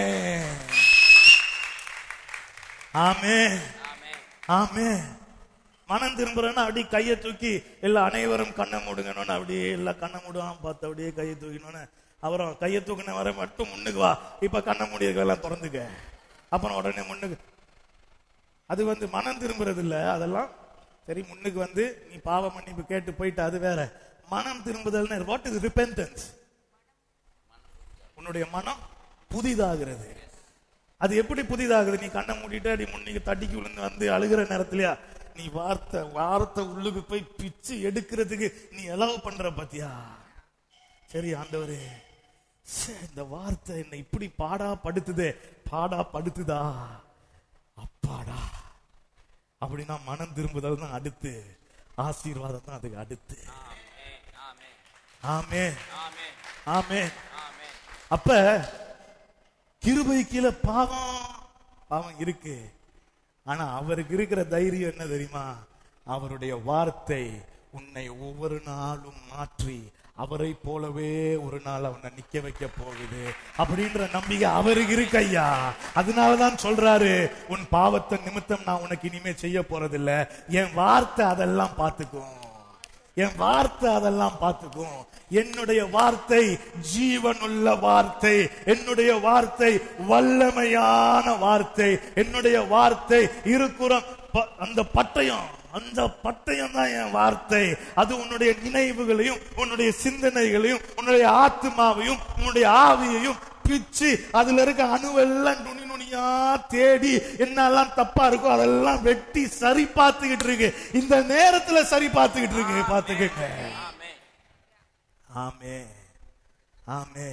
ஆமே Amen. ஆமே மனம் திரும்புறேன்னா அப்படியே கையை தூக்கி எல்லா அனைவரும் கண்ணை மூடுங்கன்னு அப்படியே எல்லாம் கண்ணை மூடுவான் பார்த்து அப்படியே கையை தூக்கினோன்னு அப்புறம் கையை தூக்கின வரை மட்டும் முன்னுக்கு வா இப்ப கண்ணை மூடியெல்லாம் திறந்துக்க அப்புறம் உடனே முன்னுக்கு அது வந்து மனம் திரும்புறது இல்ல அதெல்லாம் சரி முன்னுக்கு வந்து நீ பாவ மன்னிப்பு கேட்டு போயிட்டு அது வேற மனம் திரும்புதல்னு வாட் இஸ் ரிப்பென்டன்ஸ் உன்னுடைய மனம் புதிதாகிறது அது எப்படி புதிதாகுது நீ கண்ணை மூடிட்டு அடி முன்னிக்கு தட்டிக்கு விழுந்து வந்து அழுகிற நேரத்துலயா நீ வார்த்தை வார்த்தை உள்ளுக்கு போய் பிச்சு எடுக்கிறதுக்கு நீ எலவு பண்ற பாத்தியா சரி ஆண்டவரே ச்சே, இந்த வார்த்தை என்னை இப்படி பாடா படுத்துதே பாடா படுத்துதா அப்பாடா அப்படின்னா மனம் திரும்புதல் தான் அடுத்து ஆசீர்வாதம் தான் அதுக்கு அடுத்து Amen. ஆமே Amen. ஆமே Amen. அப்ப கிருபை கீழே பாவம் பாவம் இருக்கு ஆனா அவருக்கு இருக்கிற தைரியம் என்ன தெரியுமா அவருடைய வார்த்தை உன்னை ஒவ்வொரு நாளும் மாற்றி அவரை போலவே ஒரு நாள் அவனை நிக்க வைக்க போகுது அப்படின்ற நம்பிக்கை அவருக்கு இருக்கு ஐயா அதனாலதான் சொல்றாரு உன் பாவத்தை நிமித்தம் நான் உனக்கு இனிமே செய்ய போறதில்ல என் வார்த்தை அதெல்லாம் பார்த்துக்கும் என் வார்த்தை அதெல்லாம் பார்த்துக்கும் என்னுடைய வார்த்தை ஜீவனுள்ள வார்த்தை என்னுடைய வார்த்தை வல்லமையான வார்த்தை என்னுடைய வார்த்தை இருக்குறம் ப- அந்த பட்டயம் அந்த பட்டயம் தான் என் வார்த்தை அது உன்னுடைய நினைவுகளையும் உன்னுடைய சிந்தனைகளையும் உன்னுடைய ஆத்மாவையும் உன்னுடைய ஆவியையும் பிச்சு அதுல இருக்க அணுவெல்லாம் நுனி நுனியா தேடி என்னெல்லாம் தப்பா இருக்கோ அதெல்லாம் வெட்டி சரி பார்த்துக்கிட்டு இருக்கு இந்த நேரத்துல சரி பார்த்துக்கிட்டு இருக்கு பார்த்துக்கிட்டு Amen. ஆமே ஆமே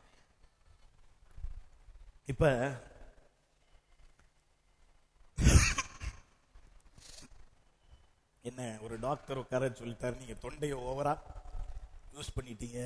இப்ப என்ன ஒரு டாக்டர் உட்கார சொல்லிட்டாரு நீங்க தொண்டையை ஓவரா யூஸ் பண்ணிட்டீங்க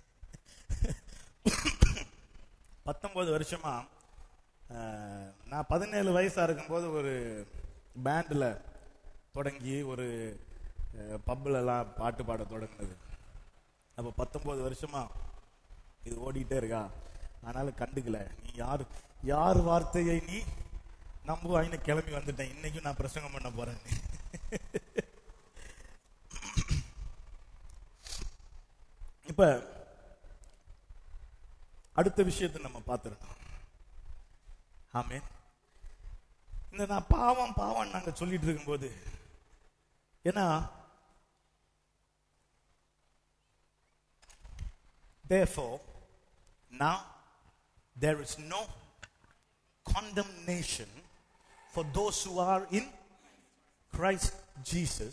பத்தொன்பது வருஷமா அஹ், நான் பதினேழு வயசா இருக்கும்போது ஒரு பேண்டில் தொடங்கி ஒரு பப்பில் எல்லாம் பாட்டு பாட தொடங்கினது அப்போ பத்தொன்பது வருஷமா இது ஓடிட்டே இருக்கா அதனால கண்டுக்கல நீ யார் யார் வார்த்தையை நீ நம்புவாயின்னு கிளம்பி வந்துட்டேன் இன்னைக்கும் நான் பிரசங்கம் பண்ண போறேன் இப்ப அடுத்த விஷயத்தை நம்ம பார்த்துருக்கோம் ஆமே இந்த நான் பாவம் பாவம் நாங்க சொல்லிட்டு இருக்கும்போது ஏன்னா Therefore, now there is no condemnation for those who are in Christ Jesus,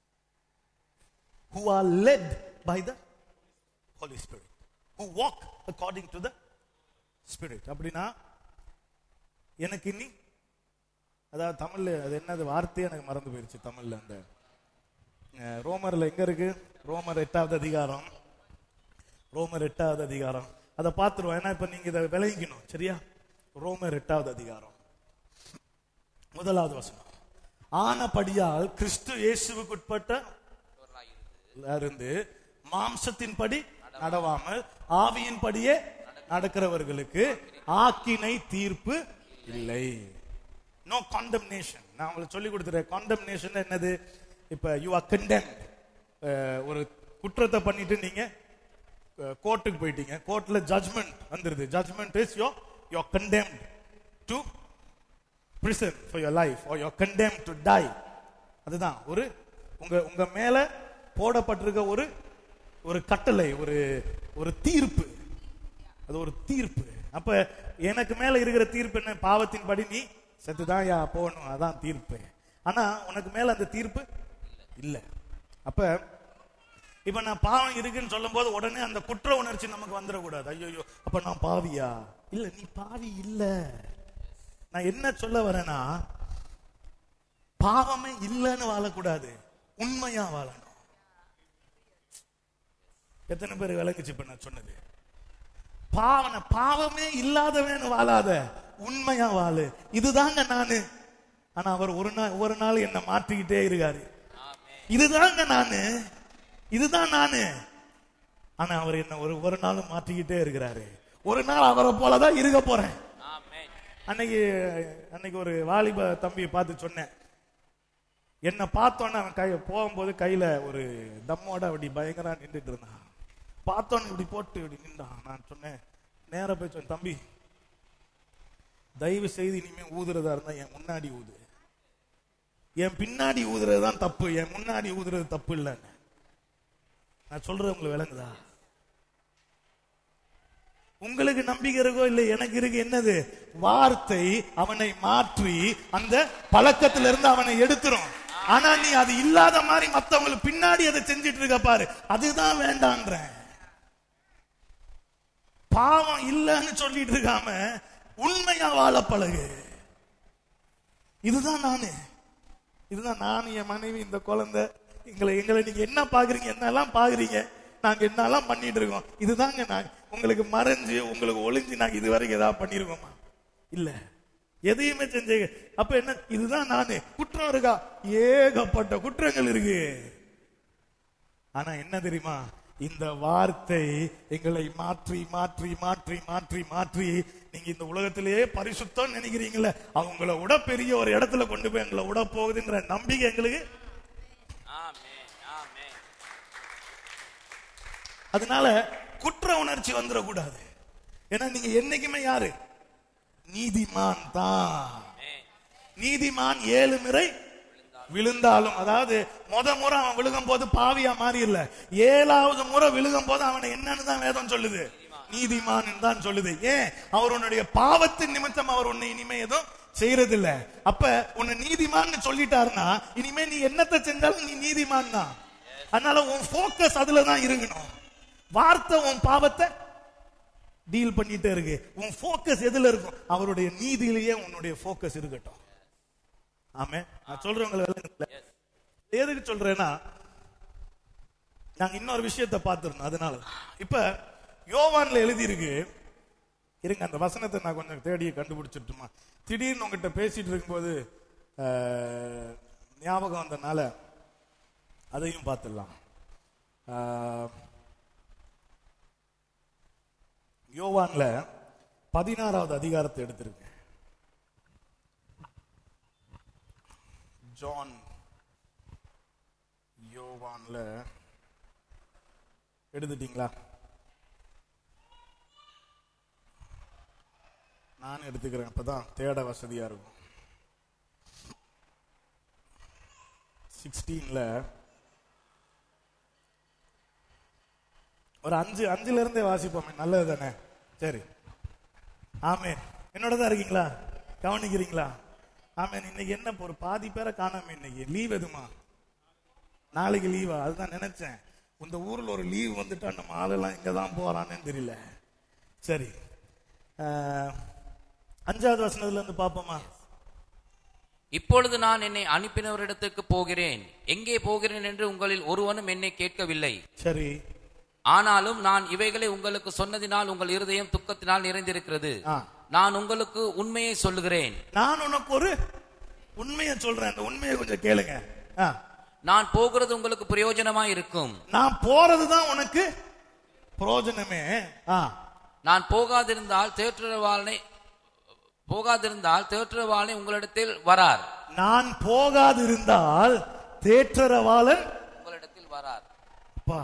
who are led by the Holy Spirit, who walk according to the Spirit. அப்படின்னா எனக்கு இனி அதாவது தமிழ்ல அது என்னது வார்த்தையே எனக்கு மறந்து போயிருச்சு தமிழ்ல அந்த அஹ், ரோமர்ல எங்க இருக்கு ரோமர் எட்டாவது அதிகாரம் ரோமர் எட்டாவது அதிகாரம் அதை பார்த்துருவோம் ஏன்னா இப்ப நீங்க இதை விளங்கிக்கணும் சரியா ரோமர் எட்டாவது அதிகாரம் முதலாவது வசனம் ஆனபடியால் கிறிஸ்து இயேசுவுக்குட்பட்ட இருந்து மாம்சத்தின்படி நடவாமல் ஆவியின்படியே நடக்கிறவர்களுக்கு ஆக்கினை தீர்ப்பு இல்லை நோ condemnation நான் உங்களுக்கு சொல்லி கொடுத்துறேன் condemnation என்னது இப்ப யூ ஆர் condemned அஹ், ஒரு குற்றத்தை பண்ணிட்டு நீங்க கோர்ட்டுக்கு போயிட்டீங்க கோர்ட்ல ஜட்ஜ்மெண்ட் வந்துருது judgement is yo you are condemned to prison for your life or you're condemned to die அதுதான் ஒரு உங்க உங்க மேல போடப்பட்டிருக்க ஒரு ஒரு கட்டளை ஒரு ஒரு தீர்ப்பு அது ஒரு தீர்ப்பு அப்ப எனக்கு மேல இருக்கிற தீர்ப்பு என்ன பாவத்தின் படி நீ செத்துதான் யா போகணும் அதான் தீர்ப்பு ஆனா உனக்கு மேல அந்த தீர்ப்பு இல்ல அப்ப இப்ப நான் பாவம் இருக்குன்னு சொல்லும்போது உடனே அந்த குற்ற உணர்ச்சி நமக்கு வந்துடக்கூடாது ஐயோ அப்ப நான் பாவியா இல்ல நீ பாவி இல்ல நான் என்ன சொல்ல வரேன்னா பாவமே இல்லைன்னு வாழக்கூடாது உண்மையா வாழணும் எத்தனை பேர் விளங்குச்சு இப்ப நான் சொன்னது பாவன பாவமே இல்லாதவன் வாழாத உண்மையா வாழு இதுதாங்க நானு ஆனா அவர் ஒரு நாள் ஒரு நாள் என்ன மாற்றிக்கிட்டே இருக்காரு இதுதாங்க நானு இதுதான் நானு ஆனா அவர் என்ன ஒரு ஒரு நாளும் மாற்றிக்கிட்டே இருக்கிறாரு ஒரு நாள் அவரை போலதான் இருக்க போறேன் ஆமென் அன்னைக்கு அன்னைக்கு ஒரு வாலிப தம்பியை பார்த்து சொன்னேன் என்னை பார்த்தோன்னே அவன் கை போகும்போது கையில ஒரு தம்மோட அப்படி பயங்கரா நின்றுட்டு இருந்தான் பார்த்தோன்னே இப்படி போட்டு இப்படி நின்றான் நான் சொன்னேன் நேரா போய் சொன்னேன் தம்பி தயவு செய்து இனிமே ஊதுறதா இருந்தா என் முன்னாடி ஊது என் பின்னாடி ஊதுறது தான் தப்பு என் முன்னாடி ஊதுறது தப்பு இல்லைன்னு நான் சொல்றது உங்களுக்கு விளங்குதா உங்களுக்கு நம்பிக்கை இருக்கோ இல்லை எனக்கு இருக்கு என்னது வார்த்தை அவனை மாற்றி அந்த பழக்கத்துல இருந்து அவனை எடுத்துரும் ஆனா நீ அது இல்லாத மாதிரி மத்தவங்களுக்கு பின்னாடி அதை செஞ்சிட்டு இருக்க பாரு அதுதான் வேண்டான்றேன் பாவம் இல்லைன்னு சொல்லிட்டு இருக்காம உண்மையா வாழ பழகு இதுதான் நானு இதுதான் நான் என் மனைவி இந்த குழந்தை எங்களை எங்களை நீங்க என்ன பாக்குறீங்க என்னெல்லாம் பாக்குறீங்க நாங்க என்னெல்லாம் பண்ணிட்டு இருக்கோம் இதுதாங்க நான் உங்களுக்கு மறைஞ்சு உங்களுக்கு ஒளிஞ்சு நாங்க இது வரைக்கும் ஏதாவது பண்ணிருக்கோமா இல்ல எதையுமே செஞ்சு அப்ப என்ன இதுதான் நானு குற்றம் இருக்கா ஏகப்பட்ட குற்றங்கள் இருக்கு ஆனா என்ன தெரியுமா இந்த வார்த்தை எங்களை மாற்றி மாற்றி மாற்றி மாற்றி மாற்றி நீங்க இந்த உலகத்திலேயே பரிசுத்தம் நினைக்கிறீங்களே அவங்கள விட பெரிய ஒரு இடத்துல கொண்டு போய் எங்களை விட போகுதுன்ற நம்பிக்கை எங்களுக்கு ஆமென் ஆமென் அதனால குற்ற உணர்ச்சி வந்துடக்கூடாது ஏன்னா நீங்க என்னைக்குமே யாரு நீதிமான் தான் ஆமென் நீதிமான் ஏழு முறை விழுந்தாலும் அதாவது முத முறை அவன் விழுகும் போது பாவியா மாறி இல்ல ஏழாவது முறை விழுகும் போது அவனை என்னன்னு தான் வேதம் சொல்லுது நீதிமான் தான் சொல்லுது ஏன் அவர் உன்னுடைய பாவத்தின் நிமித்தம் அவர் உன்னை இனிமே எதுவும் செய்யறது இல்ல அப்ப உன்னை நீதிமான்னு சொல்லிட்டாருன்னா இனிமே நீ என்னத்தை செஞ்சாலும் நீ நீதிமான் தான் அதனால உன் போக்கஸ் அதுல தான் இருக்கணும் வார்த்தை உன் பாவத்தை டீல் பண்ணிட்டே இருக்கு உன் போக்கஸ் எதுல இருக்கும் அவருடைய நீதியிலேயே உன்னுடைய போக்கஸ் இருக்கட்டும் ஆமே நான் சொல்றவங்களை விளங்குதுல? எதுக்கு சொல்றேன்னா நாங்க இன்னொரு விஷயத்தை பார்த்திருந்தோம் அதனால இப்ப யோவான்ல எழுதியிருக்கு இருங்க அந்த வசனத்தை நான் கொஞ்சம் தேடி கண்டுபிடிச்சிட்டுமா திடீர்னு உங்ககிட்ட பேசிட்டு இருக்கும்போது அஹ், ஞாபகம் வந்தனால அதையும் பார்த்துடலாம் அஹ், யோவான்ல பதினாறாவது அதிகாரத்தை எடுத்திருக்கு ஜான் யோவான்ல எடுத்துட்டீங்களா நான் எடுத்துக்கிறேன் அப்பதான் தேட வசதியா இருக்கும் சிக்ஸ்டீன்ல ஒரு அஞ்சு அஞ்சுல இருந்தே வாசிப்போமே நல்லது தானே சரி ஆமே என்னோட தான் இருக்கீங்களா கவனிக்கிறீங்களா ஆமே இன்னைக்கு என்ன ஒரு பாதி பேரை காணாம இன்னைக்கு லீவ் எதுமா நாளைக்கு லீவா அதுதான் நினைச்சேன் இந்த ஊர்ல ஒரு லீவ் வந்துட்டா நம்ம ஆளெல்லாம் இங்க தான் போறான்னு தெரியல சரி அஹ், அஞ்சாவது வசனத்துல இருந்து பாப்போமா இப்பொழுது நான் என்னை அனுப்பினவரிடத்துக்கு போகிறேன் எங்கே போகிறேன் என்று உங்களில் ஒருவனும் என்னை கேட்கவில்லை சரி ஆனாலும் நான் இவைகளை உங்களுக்கு சொன்னதினால் உங்கள் இருதயம் துக்கத்தினால் நிறைந்திருக்கிறது ஆ. நான் உங்களுக்கு உண்மையை சொல்லுகிறேன் நான் உனக்கு ஒரு உண்மையை சொல்றேன் அந்த உண்மையை கொஞ்சம் கேளுங்க ஆ. நான் போகிறது உங்களுக்கு பிரயோஜனமாய் இருக்கும் நான் போறதுதான் உனக்கு பிரயோஜனமே ஆ. நான் போகாதிருந்தால் தேற்றவாளனை போகாதிருந்தால் தேற்றவாளனை உங்களிடத்தில் வரார் நான் போகாதிருந்தால் தேற்றரவாளன் உங்களிடத்தில் வரார் அப்பா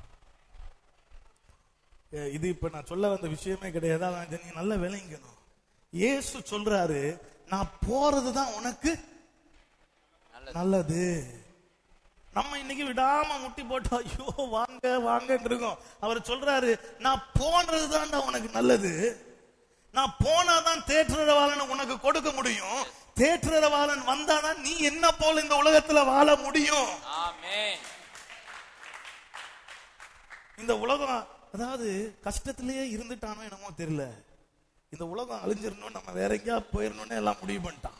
ஏ, இது இப்ப நான் சொல்ல வந்த விஷயமே கிடையாது அதான் இதை நீங்க நல்லா விளங்கணும் இயேசு சொல்றாரு நான் போறதுதான் உனக்கு நல்லது நம்ம இன்னைக்கு விடாம முட்டி போட்டு ஐயோ வாங்க வாங்கன்னு இருக்கோம் அவர் சொல்றாரு நான் போனதுதான்டா உனக்கு நல்லது நான் போனாதான் தேற்றரவாளன் உனக்கு கொடுக்க முடியும் தேற்றரவாளன் வந்தாதான் நீ என்ன போல இந்த உலகத்துல வாழ முடியும் ஆமென் இந்த உலகம் அதாவது கஷ்டத்திலேயே இருந்துட்டானோ என்னமோ தெரியல இந்த உலகம் அழிஞ்சிரணும் நம்ம வேற எங்கேயா போயிடணும்னு எல்லாம் முடிவு பண்ணிட்டான்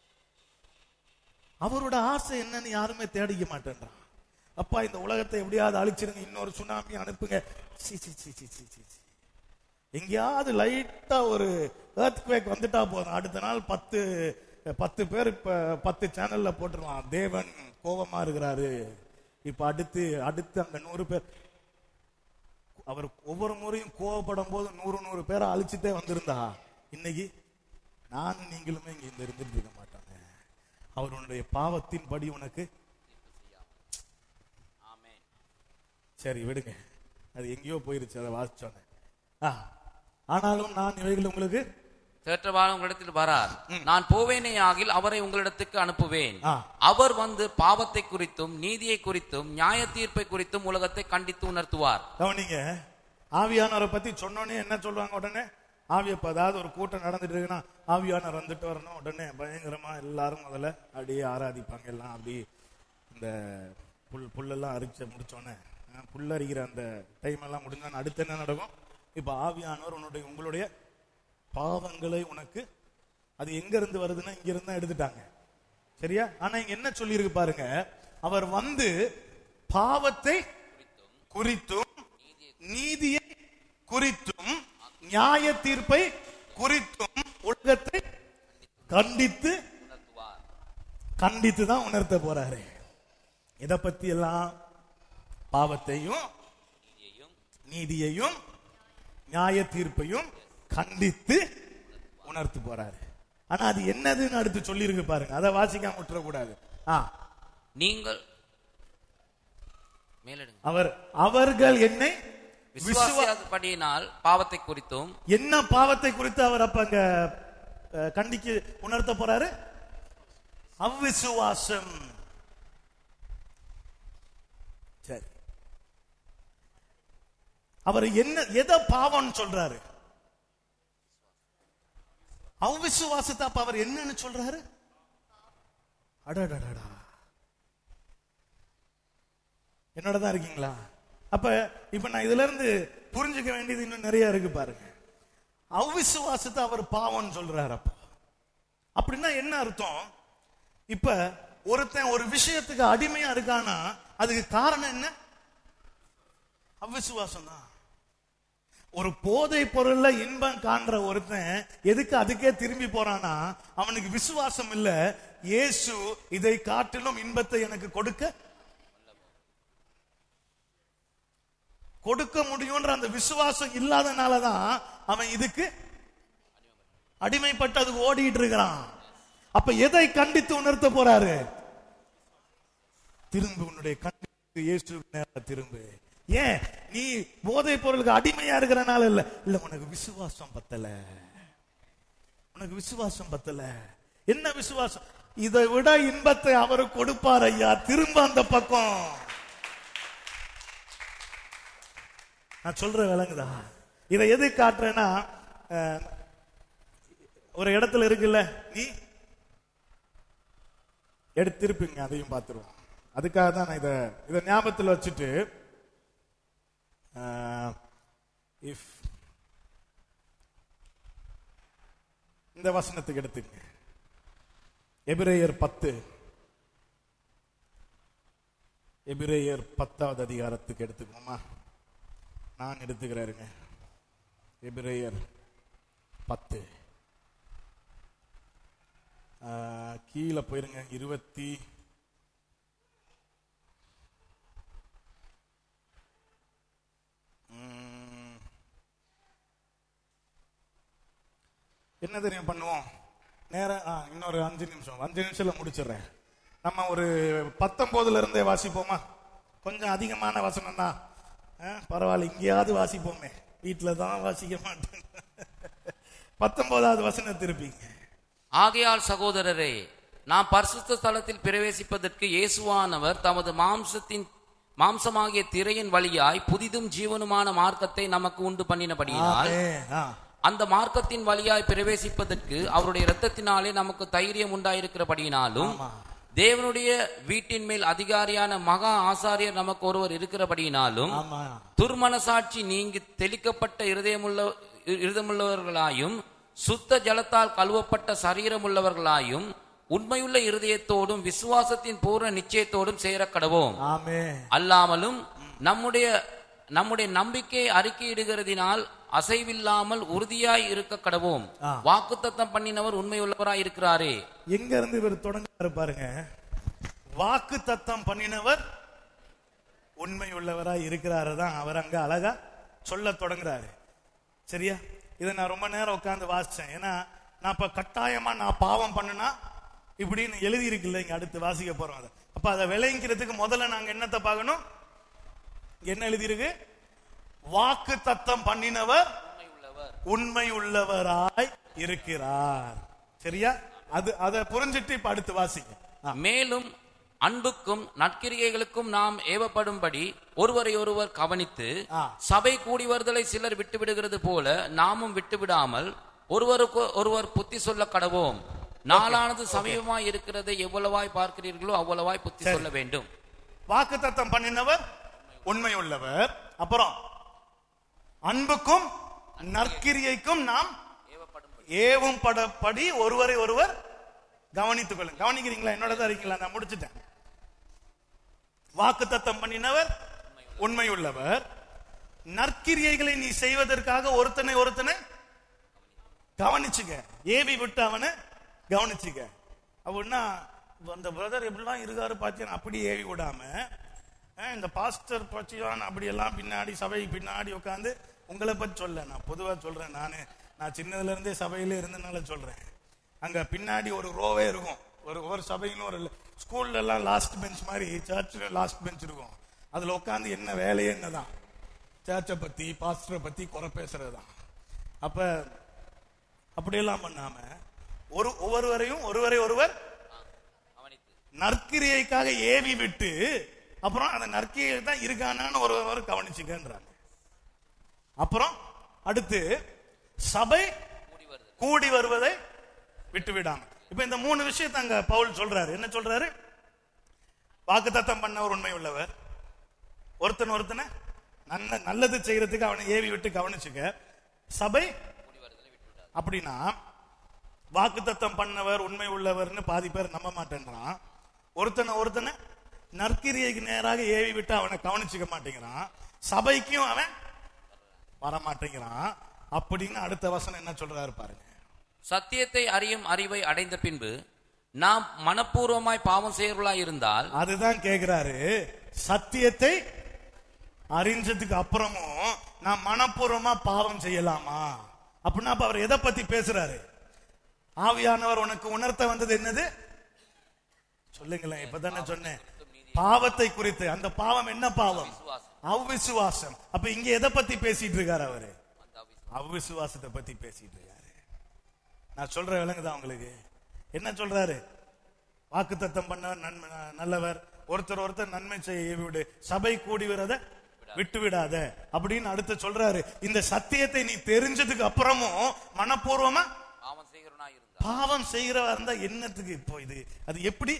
அவரோட ஆசை என்னன்னு யாருமே தேடிக்க மாட்டேன்றான் அப்பா இந்த உலகத்தை எப்படியாவது அழிச்சிருங்க இன்னொரு சுனாமி அனுப்புங்க சீ, சீ, சீ, சீ, சீ, சீ, சீ. எங்கேயாவது லைட்டா ஒரு earthquake வந்துட்டா போதும் அடுத்த நாள் பத்து பத்து பேர் இப்ப பத்து சேனல்ல போட்டுருவான் தேவன் கோபமா இருக்கிறாரு இப்ப அடுத்து அடுத்து அங்க நூறு பேர் அவர் ஒவ்வொரு முறையும் கோவப்படும் போது நூறு நூறு பேரை அழிச்சுட்டே வந்திருந்தா இன்னைக்கு நானும் நீங்களுமே இங்க இந்த இருந்துட்டு இருக்க மாட்டாங்க அவருடைய பாவத்தின் படி உனக்கு ஆமென் சரி விடுங்க அது எங்கேயோ போயிருச்சு அதை வாசிச்சோன்னே ஆ, ஆனாலும் நான் இவைகள் உங்களுக்கு தேற்றவாளன் உங்களிடத்தில் வரார் நான் போவேனே ஆகில் அவரை உங்களிடத்துக்கு அனுப்புவேன் ஆ. அவர் வந்து பாவத்தை குறித்தும் நீதியை குறித்தும் நியாய தீர்ப்பை குறித்தும் உலகத்தை கண்டித்து உணர்த்துவார் கவனிங்க ஆவியானவரை பத்தி சொன்னோன்னே என்ன சொல்லுவாங்க உடனே ஆவிய அதாவது ஒரு கூட்டம் நடந்துட்டு இருக்குன்னா ஆவியானவர் வந்துட்டு வரணும் உடனே பயங்கரமா எல்லாரும் முதல்ல அப்படியே ஆராதிப்பாங்க எல்லாம் அப்படி இந்த புல் புல்லெல்லாம் அரிச்சு முடிச்சோன்னே அஹ், புல் அரிக்கிற அந்த டைம் எல்லாம் முடிஞ்சோன்னு அடுத்து என்ன நடக்கும் இப்ப ஆவியானவர் உன்னுடைய உங்களுடைய பாவங்களை உனக்கு அது எங்க இருந்து வருதுன்னா இங்க இருந்து தான் எடுத்துட்டாங்க சரியா ஆனா இங்க என்ன சொல்லியிருக்கு பாருங்க அவர் வந்து பாவத்தை குறித்தும் நீதியை குறித்தும் நியாய தீர்ப்பை குறித்தும் உலகத்தை கண்டித்து உணர்த்துவார் கண்டித்து தான் உணர்த்த போறாரு இத பத்தி எல்லாம் பாவத்தையும் நீதியையும் நீதியையும் நியாய தீர்ப்பையும் கண்டித்து உணர்த்து போறாரு ஆனா அது என்னதுன்னு அடுத்து சொல்லியிருக்கு பாருங்க அதை வாசிக்காம விட்டுறக்கூடாது ஆ நீங்கள் மேலிடுங்க அவர் அவர்கள் என்னை விசுவா விசுவாசியாதபடியினால் பாவத்தை குறித்தும் என்ன பாவத்தை குறித்து அவர் அப்ப அங்க அஹ், கண்டிக்கு உணர்த்த போறாரு அவ்விசுவாசம் சரி அவர் என்ன எதை பாவம்னு சொல்றாரு அவ்விசுவாசத்தை அப்ப அவர் என்னன்னு சொல்றாரு அடடடடா என்னோட தான் இருக்கீங்களா அப்ப இப்ப நான் இதுல இருந்து புரிஞ்சுக்க வேண்டியது இன்னும் நிறைய இருக்கு பாருங்க அவ்விசுவாசத்தை அவர் பாவம்னு சொல்றாரு அப்ப அப்படின்னா என்ன அர்த்தம் இப்ப ஒருத்தன் ஒரு விஷயத்துக்கு அடிமையா இருக்கானா அதுக்கு காரணம் என்ன அவ்விசுவாசம் தான் ஒரு போதை பொருள்ல இன்பம் காண்ற ஒருத்தன் எதுக்கு அதுக்கே திரும்பி போறானா அவனுக்கு விசுவாசம் இல்ல இயேசு இதை காட்டிலும் இன்பத்தை எனக்கு கொடுக்க கொடுக்க முடியும்ன்ற அந்த விசுவாசம் இல்லாதனாலதான் அவன் இதுக்கு அடிமைப்பட்டு அதுக்கு ஓடிட்டு இருக்கிறான் அப்ப எதை கண்டித்து உணர்த்த போறாரு திரும்பு உன்னுடைய கண்டித்து இயேசு நேரா திரும்பு ஏன் நீ போதைப் பொருளுக்கு அடிமையா இருக்கிறனால இல்ல இல்ல உனக்கு விசுவாசம் பத்தல உனக்கு விசுவாசம் பத்தல என்ன விசுவாசம் இதை விட இன்பத்தை அவர் கொடுப்பார் ஐயா திரும்ப அந்த பக்கம் நான் சொல்ற விளங்குதா இதை எது காட்டுறேன்னா அஹ், ஒரு இடத்துல இருக்குல்ல நீ எடுத்திருப்பீங்க அதையும் பார்த்துருவோம் அதுக்காக தான் நான் இதை இதை ஞாபகத்தில் வச்சுட்டு இஃப் இந்த வசனத்துக்கு எடுத்துங்க எபிரேயர் பத்து எபிரேயர் பத்தாவது அதிகாரத்துக்கு எடுத்துக்கோமா நான் எடுத்துக்கிறாருங்க எபிரேயர் பத்து ஆ, கீழே போயிருங்க இருபத்தி ம். என்ன தெரியும் பண்ணுவோம் நேரா ஆ, இன்னொரு அஞ்சு நிமிஷம் அஞ்சு நிமிஷத்துல முடிச்சிடுறேன் நம்ம ஒரு பத்தொன்பதுல இருந்தே வாசிப்போமா கொஞ்சம் அதிகமான வசனம் தான் பரவாயில்ல இங்கேயாவது வாசிப்போமே வீட்டுல தான் வாசிக்க மாட்டேன் பத்தொன்பதாவது வசனம் திருப்பிங்க ஆகையால் சகோதரரே நாம் பரிசுத்த ஸ்தலத்தில் பிரவேசிப்பதற்கு இயேசுவானவர் தமது மாம்சத்தின் மாம்சமாகிய திரையின் வழியாய் புதிதும் ஜீவனுமான மார்க்கத்தை நமக்கு உண்டு பண்ணினபடியினால் ஆமென். ஆ. அந்த மார்க்கத்தின் வழியாய் பிரவேசிப்பதற்கு அவருடைய இரத்தத்தினாலே நமக்கு தைரியம் உண்டாயிருக்கிறபடியினாலும் ஆமா. தேவனுடைய வீட்டின் மேல் அதிகாரியான மகா ஆசாரியர் நமக்கு ஒருவர் இருக்கிறபடியினாலும் ஆமா துர்மனசாட்சி நீங்கி தெளிக்கப்பட்ட இருதயமுள்ள இருதயமுள்ளவர்களாயும் சுத்த ஜலத்தால் கழுவப்பட்ட சரீரமுள்ளவர்களாயும் உண்மையுள்ள இருதயத்தோடும் விசுவாசத்தின் பூர்ண நிச்சயத்தோடும் சேர கடவோம் ஆமே அல்லாமலும் நம்முடைய நம்முடைய நம்பிக்கை அறிக்கையிடுகிறதினால் அசைவில்லாமல் உறுதியாய் இருக்க கடவோம் ஆ. வாக்குத்தத்தம் பண்ணினவர் உண்மையுள்ளவராய் இருக்கிறாரே எங்க இருந்து இவர் தொடங்குறாரு பாருங்க வாக்கு தத்தம் பண்ணினவர் உண்மையுள்ளவராய் இருக்கிறாரு தான் அவர் அங்க அழகா சொல்ல தொடங்குறாரு சரியா இதை நான் ரொம்ப நேரம் உட்கார்ந்து வாசிச்சேன் ஏன்னா நான் இப்ப கட்டாயமா நான் பாவம் பண்ணுனா இப்படின்னு எழுதி இருக்குல்ல இங்க அடுத்து வாசிக்க போறோம் அதை அப்ப அதை விளைங்கிறதுக்கு முதல்ல நாங்க என்னத்தை பார்க்கணும் என்ன எழுதியிருக்கு வாக்கு தத்தம் பண்ணினவர் உண்மை உள்ளவராய் இருக்கிறார் சரியா அது அதை புரிஞ்சிட்டு இப்ப அடுத்து வாசிங்க ஆ, மேலும் அன்புக்கும் நற்கிரிகைகளுக்கும் நாம் ஏவப்படும்படி ஒருவரை ஒருவர் கவனித்து ஆ. சபை கூடி வருதலை சிலர் விட்டு விடுகிறது போல நாமும் விட்டு விடாமல் ஒருவருக்கு ஒருவர் புத்தி சொல்ல கடவோம் நாளானது சமீபமாய் இருக்கிறதை எவ்வளவாய் பார்க்கிறீர்களோ அவ்வளவாய் புத்தி சொல்ல வேண்டும் வாக்கு தத்தம் பண்ணினவர் உண்மை உள்ளவர் அப்புறம் அன்புக்கும் நற்கிரியைக்கும் நாம் ஏவும் படப்படி ஒருவரை ஒருவர் கவனித்துக் கொள்ளுங்க கவனிக்கிறீங்களா என்னோட தான் இருக்கீங்களா நான் முடிச்சிட்டேன் வாக்கு தத்தம் பண்ணினவர் உண்மை உள்ளவர் நற்கிரியைகளை நீ செய்வதற்காக ஒருத்தனை ஒருத்தனை கவனிச்சுக்க ஏவி விட்டு அவனை கவனிச்சுக்க அப்படின்னா அந்த பிரதர் எப்படிலாம் இருக்காரு பார்த்தீங்கன்னா அப்படி ஏவி விடாம அஹ், இந்த பாஸ்டர் பச்சியான் அப்படி எல்லாம் பின்னாடி சபை பின்னாடி உட்காந்து உங்களை பத்தி சொல்ல நான் பொதுவா சொல்றேன் நானு நான் சின்னதுல இருந்தே சபையில இருந்தனால சொல்றேன் அங்க பின்னாடி ஒரு ரோவே இருக்கும் ஒரு ஒரு சபையிலும் ஒரு ஸ்கூல்ல எல்லாம் லாஸ்ட் பெஞ்ச் மாதிரி சர்ச்சில் லாஸ்ட் பெஞ்ச் இருக்கும் அதுல உட்காந்து என்ன வேலையே என்னதான் சர்ச்சை பத்தி பாஸ்டரை பத்தி குறை பேசுறதுதான் அப்ப அப்படியெல்லாம் பண்ணாம ஒரு ஒவ்வொருவரையும் ஒருவரை ஒருவர் நற்கிரியைக்காக ஏவி விட்டு அப்புறம் அந்த நற்கிரியை தான் இருக்கானான்னு ஒருவர் கவனிச்சுக்கன்றாங்க அப்புறம் அடுத்து சபை கூடி வருவதை விட்டு விடாம இப்ப இந்த மூணு விஷயத்தை அங்க பவுல் சொல்றாரு என்ன சொல்றாரு வாக்குத்தத்தம் பண்ணவர் உண்மை உள்ளவர் ஒருத்தன் ஒருத்தனை நல்ல நல்லது செய்யறதுக்கு அவனை ஏவி விட்டு கவனிச்சுக்க சபை அப்படின்னா வாக்குத்தத்தம் பண்ணவர் உண்மை உள்ளவர்னு பாதி பேர் நம்ப மாட்டேன்றான் ஒருத்தனை ஒருத்தனை நற்கிரியைக்கு நேராக ஏவி விட்டு அவனை கவனிச்சுக்க மாட்டேங்கிறான் சபைக்கும் அவன் வர மாட்டேங்கிறான் அப்படின்னு அடுத்த வசனம் என்ன சொல்றாரு பாருங்க சத்தியத்தை அறியும் அறிவை அடைந்த பின்பு நாம் மனப்பூர்வமாய் பாவம் செய்யறவர்களாய் இருந்தால் அதுதான் கேக்குறாரு சத்தியத்தை அறிஞ்சதுக்கு அப்புறமும் நான் மனப்பூர்வமா பாவம் செய்யலாமா அப்படின்னா அப்ப அவர் எதை பத்தி பேசுறாரு ஆவியானவர் உனக்கு உணர்த்த வந்தது என்னது சொல்லுங்களேன் இப்பதானே சொன்னேன் பாவத்தை குறித்து அந்த பாவம் என்ன பாவம் அவ்விசுவாசம் அப்ப இங்க எதை பத்தி பேசிட்டு இருக்காரு அவரு அவ்விசுவாசத்தை பத்தி பேசிட்டு இருக்காரு நான் சொல்ற விலங்குதான் உங்களுக்கு என்ன சொல்றாரு வாக்குத்தத்தம் பண்ணவர் நன்மை நல்லவர் ஒருத்தர் ஒருத்தர் நன்மை செய்ய ஏவி விடு சபை கூடி வரத விட்டு விடாத அப்படின்னு அடுத்து சொல்றாரு இந்த சத்தியத்தை நீ தெரிஞ்சதுக்கு அப்புறமும் மனப்பூர்வமா பாவம் செய்கிறவனாய் இருந்தால் பாவம் செய்கிறவா இருந்தா என்னத்துக்கு இப்போ இது அது எப்படி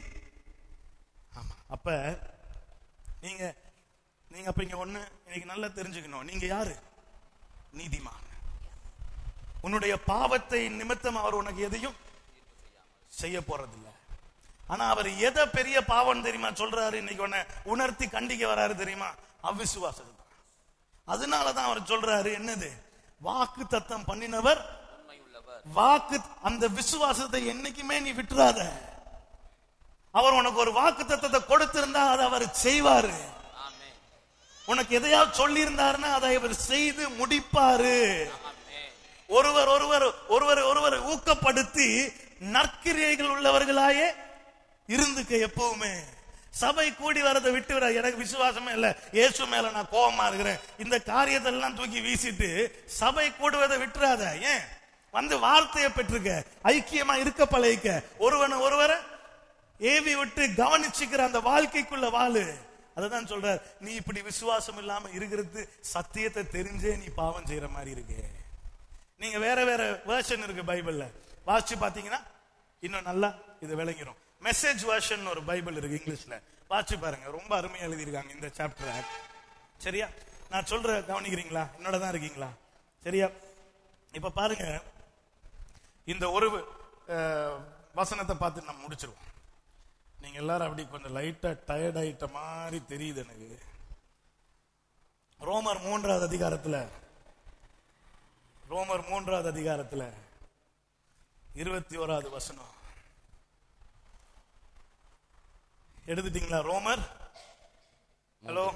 ஆமா அப்ப நீங்க நீங்க அப்ப இங்க ஒண்ணு இன்னைக்கு நல்லா தெரிஞ்சுக்கணும் நீங்க யாரு நீதிமான் உன்னுடைய பாவத்தை நிமித்தம் அவர் உனக்கு எதையும் செய்ய போறதில்ல ஆனா அவர் எதை பெரிய பாவம் தெரியுமா சொல்றாரு இன்னைக்கு உன்னை உணர்த்தி கண்டிக்க வராரு தெரியுமா அவிசுவாசம் தான் அதனாலதான் அவர் சொல்றாரு என்னது வாக்கு தத்தம் பண்ணினவர் வாக்கு அந்த விசுவாசத்தை என்னைக்குமே நீ விட்டுறாத அவர் உனக்கு ஒரு வாக்கு தத்தத்தை கொடுத்திருந்தா அதை அவர் செய்வாரு உனக்கு எதையாவது சொல்லி இருந்தாருன்னா அதை அவர் செய்து முடிப்பாரு ஒருவர் ஒருவர் ஒருவர் ஒருவர் ஊக்கப்படுத்தி நற்கிரியைகள் உள்ளவர்களாயே இருந்துக்க எப்பவுமே சபை கூடி வரதை விட்டு விட எனக்கு விசுவாசமே இல்ல இயேசு மேல நான் கோபமா இருக்கிறேன் இந்த காரியத்தை எல்லாம் தூக்கி வீசிட்டு சபை கூடுவதை விட்டுறாத ஏன் வந்து வார்த்தையை பெற்றுக்க ஐக்கியமா இருக்க பழகிக்க ஒருவனை ஒருவரை ஏவி விட்டு கவனிச்சுக்கிற அந்த வாழ்க்கைக்குள்ள வாழு அததான் சொல்றார் நீ இப்படி விசுவாசம் இல்லாம இருக்கிறது சத்தியத்தை தெரிஞ்சே நீ பாவம் செய்யற மாதிரி இருக்கு நீங்க வேற வேற வேர்ஷன் இருக்கு பைபிள்ல வாசிச்சு பாத்தீங்கன்னா இன்னும் நல்லா இது விளங்கிரும் மெசேஜ் வேர்ஷன் ஒரு பைபிள் இருக்கு இங்கிலீஷ்ல வாசிச்சு பாருங்க ரொம்ப அருமையா எழுதியிருக்காங்க இந்த சாப்டர் சரியா நான் சொல்ற கவனிக்கிறீங்களா என்னோட தான் இருக்கீங்களா சரியா இப்ப பாருங்க இந்த ஒரு அஹ், வசனத்தை பார்த்து நம்ம முடிச்சிருவோம் நீங்க எல்லாரும் அப்படி கொஞ்சம் லைட்டா டயர்ட் ஆயிட்ட மாதிரி தெரியுது எனக்கு ரோமர் மூன்றாவது அதிகாரத்துல ரோமர் மூன்றாவது அதிகாரத்துல இருபத்தி ஓராவது வசனம் எடுத்துட்டீங்களா ரோமர் ஹலோ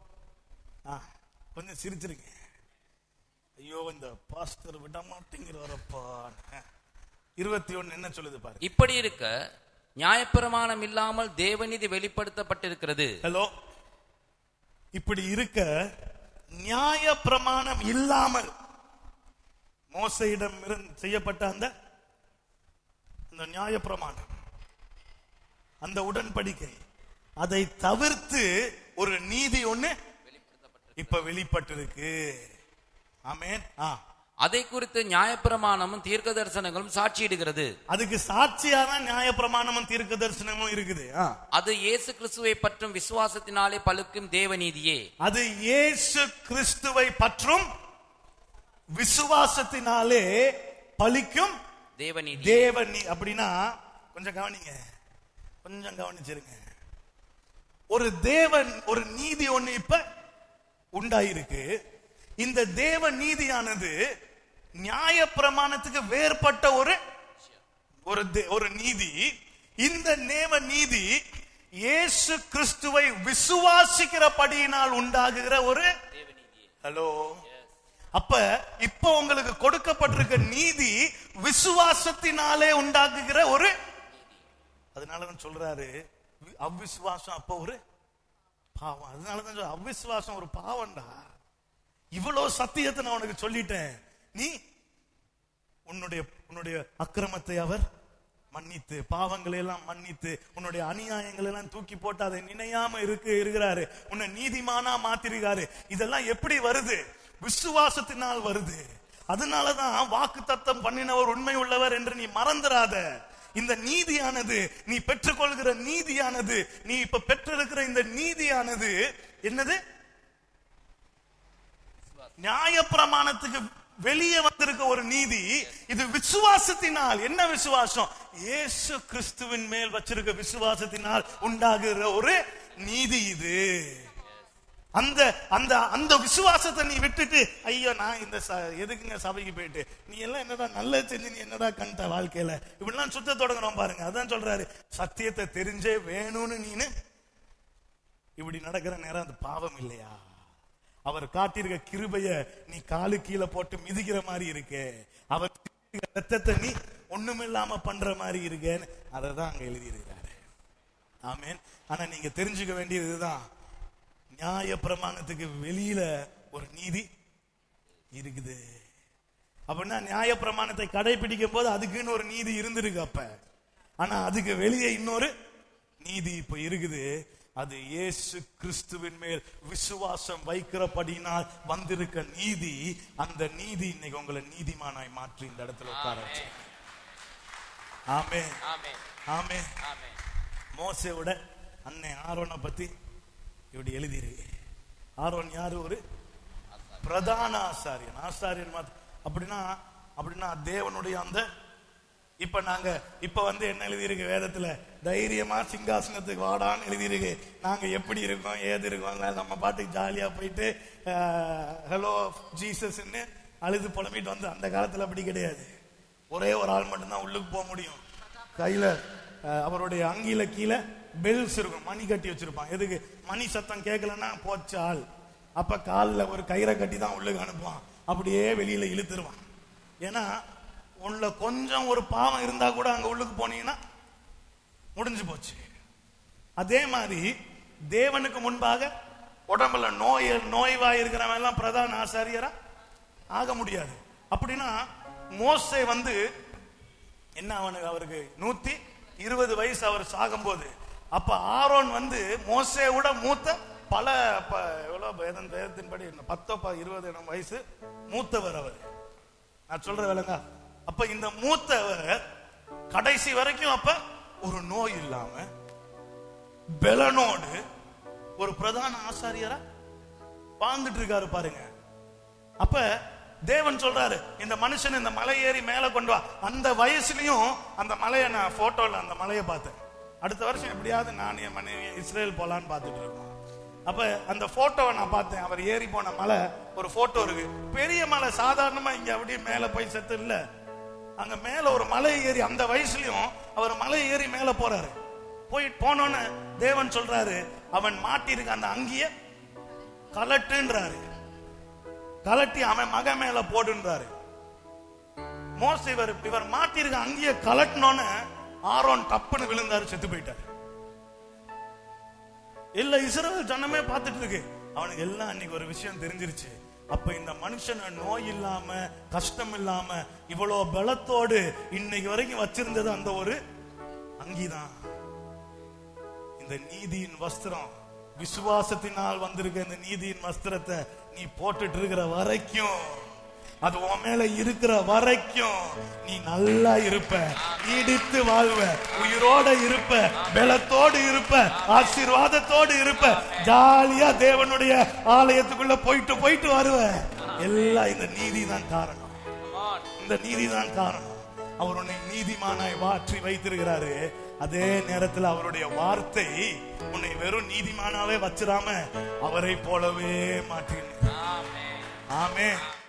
ஆ கொஞ்சம் சிரிச்சிருங்க ஐயோ இந்த பாஸ்டர் விட மாட்டேங்கிறவரப்பா இருபத்தி ஒன்னு என்ன சொல்லுது பாரு இப்படி இருக்க நியாயப்பிரமாணம் இல்லாமல் தேவநீதி வெளிப்படுத்தப்பட்டிருக்கிறது ஹலோ இப்படி இருக்க நியாய பிரமாணம் இல்லாமல் மோசையிடம் இருந்து செய்யப்பட்ட அந்த அந்த நியாய பிரமாணம் அந்த உடன்படிக்கை அதை தவிர்த்து ஒரு நீதி ஒண்ணு இப்ப வெளிப்பட்டிருக்கு ஆமென் ஆ அதை குறித்து நியாயப்பிரமாணமும் தீர்க்க தரிசனங்களும் சாட்சியிடுகிறது அதுக்கு சாட்சியா தான் நியாய பிரமாணமும் தீர்க்க தரிசனமும் இருக்குது ஆ அது இயேசு கிறிஸ்துவை பற்றும் விசுவாசத்தினாலே பழுக்கும் தேவநீதியே அது இயேசு கிறிஸ்துவை பற்றும் விசுவாசத்தினாலே பலிக்கும் தேவநீதி தேவனி அப்படின்னா கொஞ்சம் கவனிங்க கொஞ்சம் கவனிச்சிருங்க ஒரு தேவன் ஒரு நீதி ஒண்ணு இப்ப உண்டாயிருக்கு இந்த தேவ நீதியானது நியாய பிரமாணத்துக்கு வேறுபட்ட ஒரு ஒரு தே- ஒரு நீதி இந்த நேம நீதி இயேசு கிறிஸ்துவை விசுவாசிக்கிறபடியினால் உண்டாகுகிற ஒரு ஹலோ அப்ப இப்ப உங்களுக்கு கொடுக்கப்பட்டிருக்க நீதி விசுவாசத்தினாலே உண்டாக்குகிற ஒரு அதனாலதான் சொல்றாரு வி- அவ்விசுவாசம் அப்ப ஒரு பாவம் அதனாலதான் சொல்ற அவ்விசுவாசம் ஒரு பாவம்டா இவ்வளவு சத்தியத்தை நான் உனக்கு சொல்லிட்டேன் நீ உன்னுடைய உன்னுடைய அக்கிரமத்தை அவர் மன்னித்து பாவங்களை எல்லாம் மன்னித்து உன்னுடைய அநியாயங்களை எல்லாம் தூக்கி போட்டு அதை நினையாம இருக்கு இருக்கிறாரு உன்னை நீதிமானா மாத்திருக்காரு இதெல்லாம் எப்படி வருது விசுவாசத்தினால் வருது அதனாலதான் வாக்கு தத்தம் பண்ணினவர் உண்மை உள்ளவர் என்று நீ மறந்துடாத இந்த நீதியானது நீ பெற்றுக்கொள்கிற நீதியானது நீ இப்ப பெற்றிருக்கிற இந்த நீதியானது என்னது நியாய பிரமாணத்துக்கு வெளியே வந்திருக்க ஒரு நீதி இது விசுவாசத்தினால் என்ன விசுவாசம் இயேசு கிறிஸ்துவின் மேல் வச்சிருக்க விசுவாசத்தினால் உண்டாகுற ஒரு நீதி இது அந்த அந்த அந்த விசுவாசத்தை நீ விட்டுட்டு ஐயோ நான் இந்த ச- எதுக்குங்க சபைக்கு போயிட்டு நீ எல்லாம் என்னடா நல்லது செஞ்சு நீ என்னடா கண்ட வாழ்க்கையில இப்படிலாம் சுத்த தொடங்குறோம் பாருங்க அதான் சொல்றாரு சத்தியத்தை தெரிஞ்சே வேணும்னு நீனு இப்படி நடக்கிற நேரம் அது பாவம் இல்லையா அவர் காட்டியிருக்க கிருபைய நீ காலு கீழே போட்டு மிதிக்கிற மாதிரி இருக்கே அவர் சிந்திக்கிற ரத்தத்தை நீ ஒண்ணுமில்லாம பண்ற மாதிரி இருக்கேன்னு அதை தான் அங்க எழுதியிருக்காரு ஆமென் ஆனா நீங்க தெரிஞ்சுக்க வேண்டியது இதுதான் நியாய பிரமாணத்துக்கு வெளியில ஒரு நீதி இருக்குது அப்படின்னா நியாய பிரமாணத்தை கடைபிடிக்கும் போது அதுக்குன்னு ஒரு நீதி இருந்திருக்கு அப்ப ஆனா அதுக்கு வெளியே இன்னொரு நீதி இப்ப இருக்குது அது இயேசு கிறிஸ்துவின் மேல் விசுவாசம் வைக்கிறபடினால் வந்திருக்க நீதி அந்த நீதி இன்னைக்கு உங்களை நீதிமானாய் மாற்றி இந்த இடத்துல உட்கார வச்சு ஆமே ஆமே மோசேவோட அண்ணன் ஆரோனை பத்தி இப்படி எழுதியிருக்கு ஆரோன் யாரு ஒரு பிரதான ஆசாரியன் ஆசாரியன் மாத்த- அப்படின்னா அப்படின்னா தேவனுடைய அந்த இப்ப நாங்க இப்ப வந்து என்ன எழுதியிருக்கு வேதத்துல தைரியமா சிங்காசனத்துக்கு வாடான்னு எழுதியிருக்கு நாங்க எப்படி இருக்கோம் ஏது இருக்கோம் நம்ம பாட்டுக்கு ஜாலியா போயிட்டு ஹலோ ஜீசஸ்ன்னு அழுது புலம்பிட்டு வந்து அந்த காலத்துல அப்படி கிடையாது ஒரே ஒரு ஆள் மட்டும்தான் உள்ளுக்கு போக முடியும் கையில அஹ், அவருடைய அங்கில கீழே பெல்ஸ் இருக்கும் மணி கட்டி வச்சிருப்பான் எதுக்கு மணி சத்தம் கேட்கலன்னா போச்ச ஆள் அப்ப காலில் ஒரு கயிறை கட்டி தான் உள்ளுக்கு அனுப்புவான் அப்படியே வெளியில இழுத்துருவான் ஏன்னா உள்ள கொஞ்சம் ஒரு பாவம் இருந்தா கூட அங்க உள்ளுக்கு போனீங்கன்னா முடிஞ்சு போச்சு அதே மாதிரி தேவனுக்கு முன்பாக உடம்புல நோய் நோய்வாய் இருக்கிறவன் எல்லாம் பிரதான ஆசாரியரா ஆக முடியாது அப்படின்னா மோசே வந்து என்ன அவனுக்கு அவருக்கு நூத்தி இருபது வயசு அவர் சாகும்போது அப்ப ஆரோன் வந்து மோசே விட மூத்த பல ப- எவ்வளவு வேதன் வேதத்தின்படி என்ன, பத்தோ ப- இருபது என்னும் வயசு மூத்தவர் அவர் நான் சொல்ற வேலைங்க அப்ப இந்த மூத்தவர் கடைசி வரைக்கும் அப்ப ஒரு நோய் இல்லாம பெலனோடு ஒரு பிரதான ஆசாரியரா வாழ்ந்துட்டு இருக்காரு பாருங்க அப்ப தேவன் சொல்றாரு இந்த மனுஷன் இந்த மலை ஏறி மேல கொண்டு வா அந்த வயசுலயும் அந்த மலையை நான் போட்டோல அந்த மலையை பார்த்தேன் அடுத்த வருஷம் எப்படியாவது நான் என் மனைவி இஸ்ரேல் போலான்னு பார்த்துட்டு இருக்கோம் அப்ப அந்த போட்டோவை நான் பார்த்தேன் அவர் ஏறி போன மலை ஒரு போட்டோ இருக்கு பெரிய மலை சாதாரணமா இங்க அப்படியே மேல போய் செத்து இல்ல அங்க மேல ஒரு மலை ஏறி அந்த வயசுலயும் அவர் மலை ஏறி மேல போறாரு போய் போனோன்னு தேவன் சொல்றாரு அவன் மாட்டிருக்க அந்த அங்கிய கலட்டுன்றாரு கலட்டி அவன் மகன் மேல போடுன்றாரு மோச இவர் இவர் மாட்டிருக்க அங்கேயே கலட்டினோன்னு ஆரோன் டப்புன்னு விழுந்தாரு செத்து போயிட்டார் இல்ல இஸ்ரவேல் ஜனமே பார்த்துட்டு இருக்கு அவனுக்கு எல்லாம் அன்னைக்கு ஒரு விஷயம் தெரிஞ்சிருச்சு அப்ப இந்த மனுஷனை நோய் இல்லாம கஷ்டம் இல்லாம இவ்வளவு பலத்தோடு இன்னைக்கு வரைக்கும் வச்சிருந்தது அந்த ஒரு அங்கிதான் இந்த நீதியின் வஸ்திரம் விசுவாசத்தினால் வந்திருக்க இந்த நீதியின் வஸ்திரத்தை நீ போட்டுட்டு இருக்கிற வரைக்கும் அது உன் மேல இருக்கிற வரைக்கும் நீ நல்லா இருப்ப நீடித்து வாழ்வ உயிரோட இருப்ப பலத்தோடு இருப்ப ஆசீர்வாதத்தோடு இருப்ப ஜாலியா தேவனுடைய ஆலயத்துக்குள்ள போயிட்டு போயிட்டு வருவ எல்லாம் இந்த நீதி தான் காரணம் இந்த நீதி தான் காரணம் அவர் உன்னை நீதிமானாய் மாற்றி வைத்திருக்கிறாரு அதே நேரத்தில் அவருடைய வார்த்தை உன்னை வெறும் நீதிமானாவே வச்சிராம அவரை போலவே மாற்றி ஆமே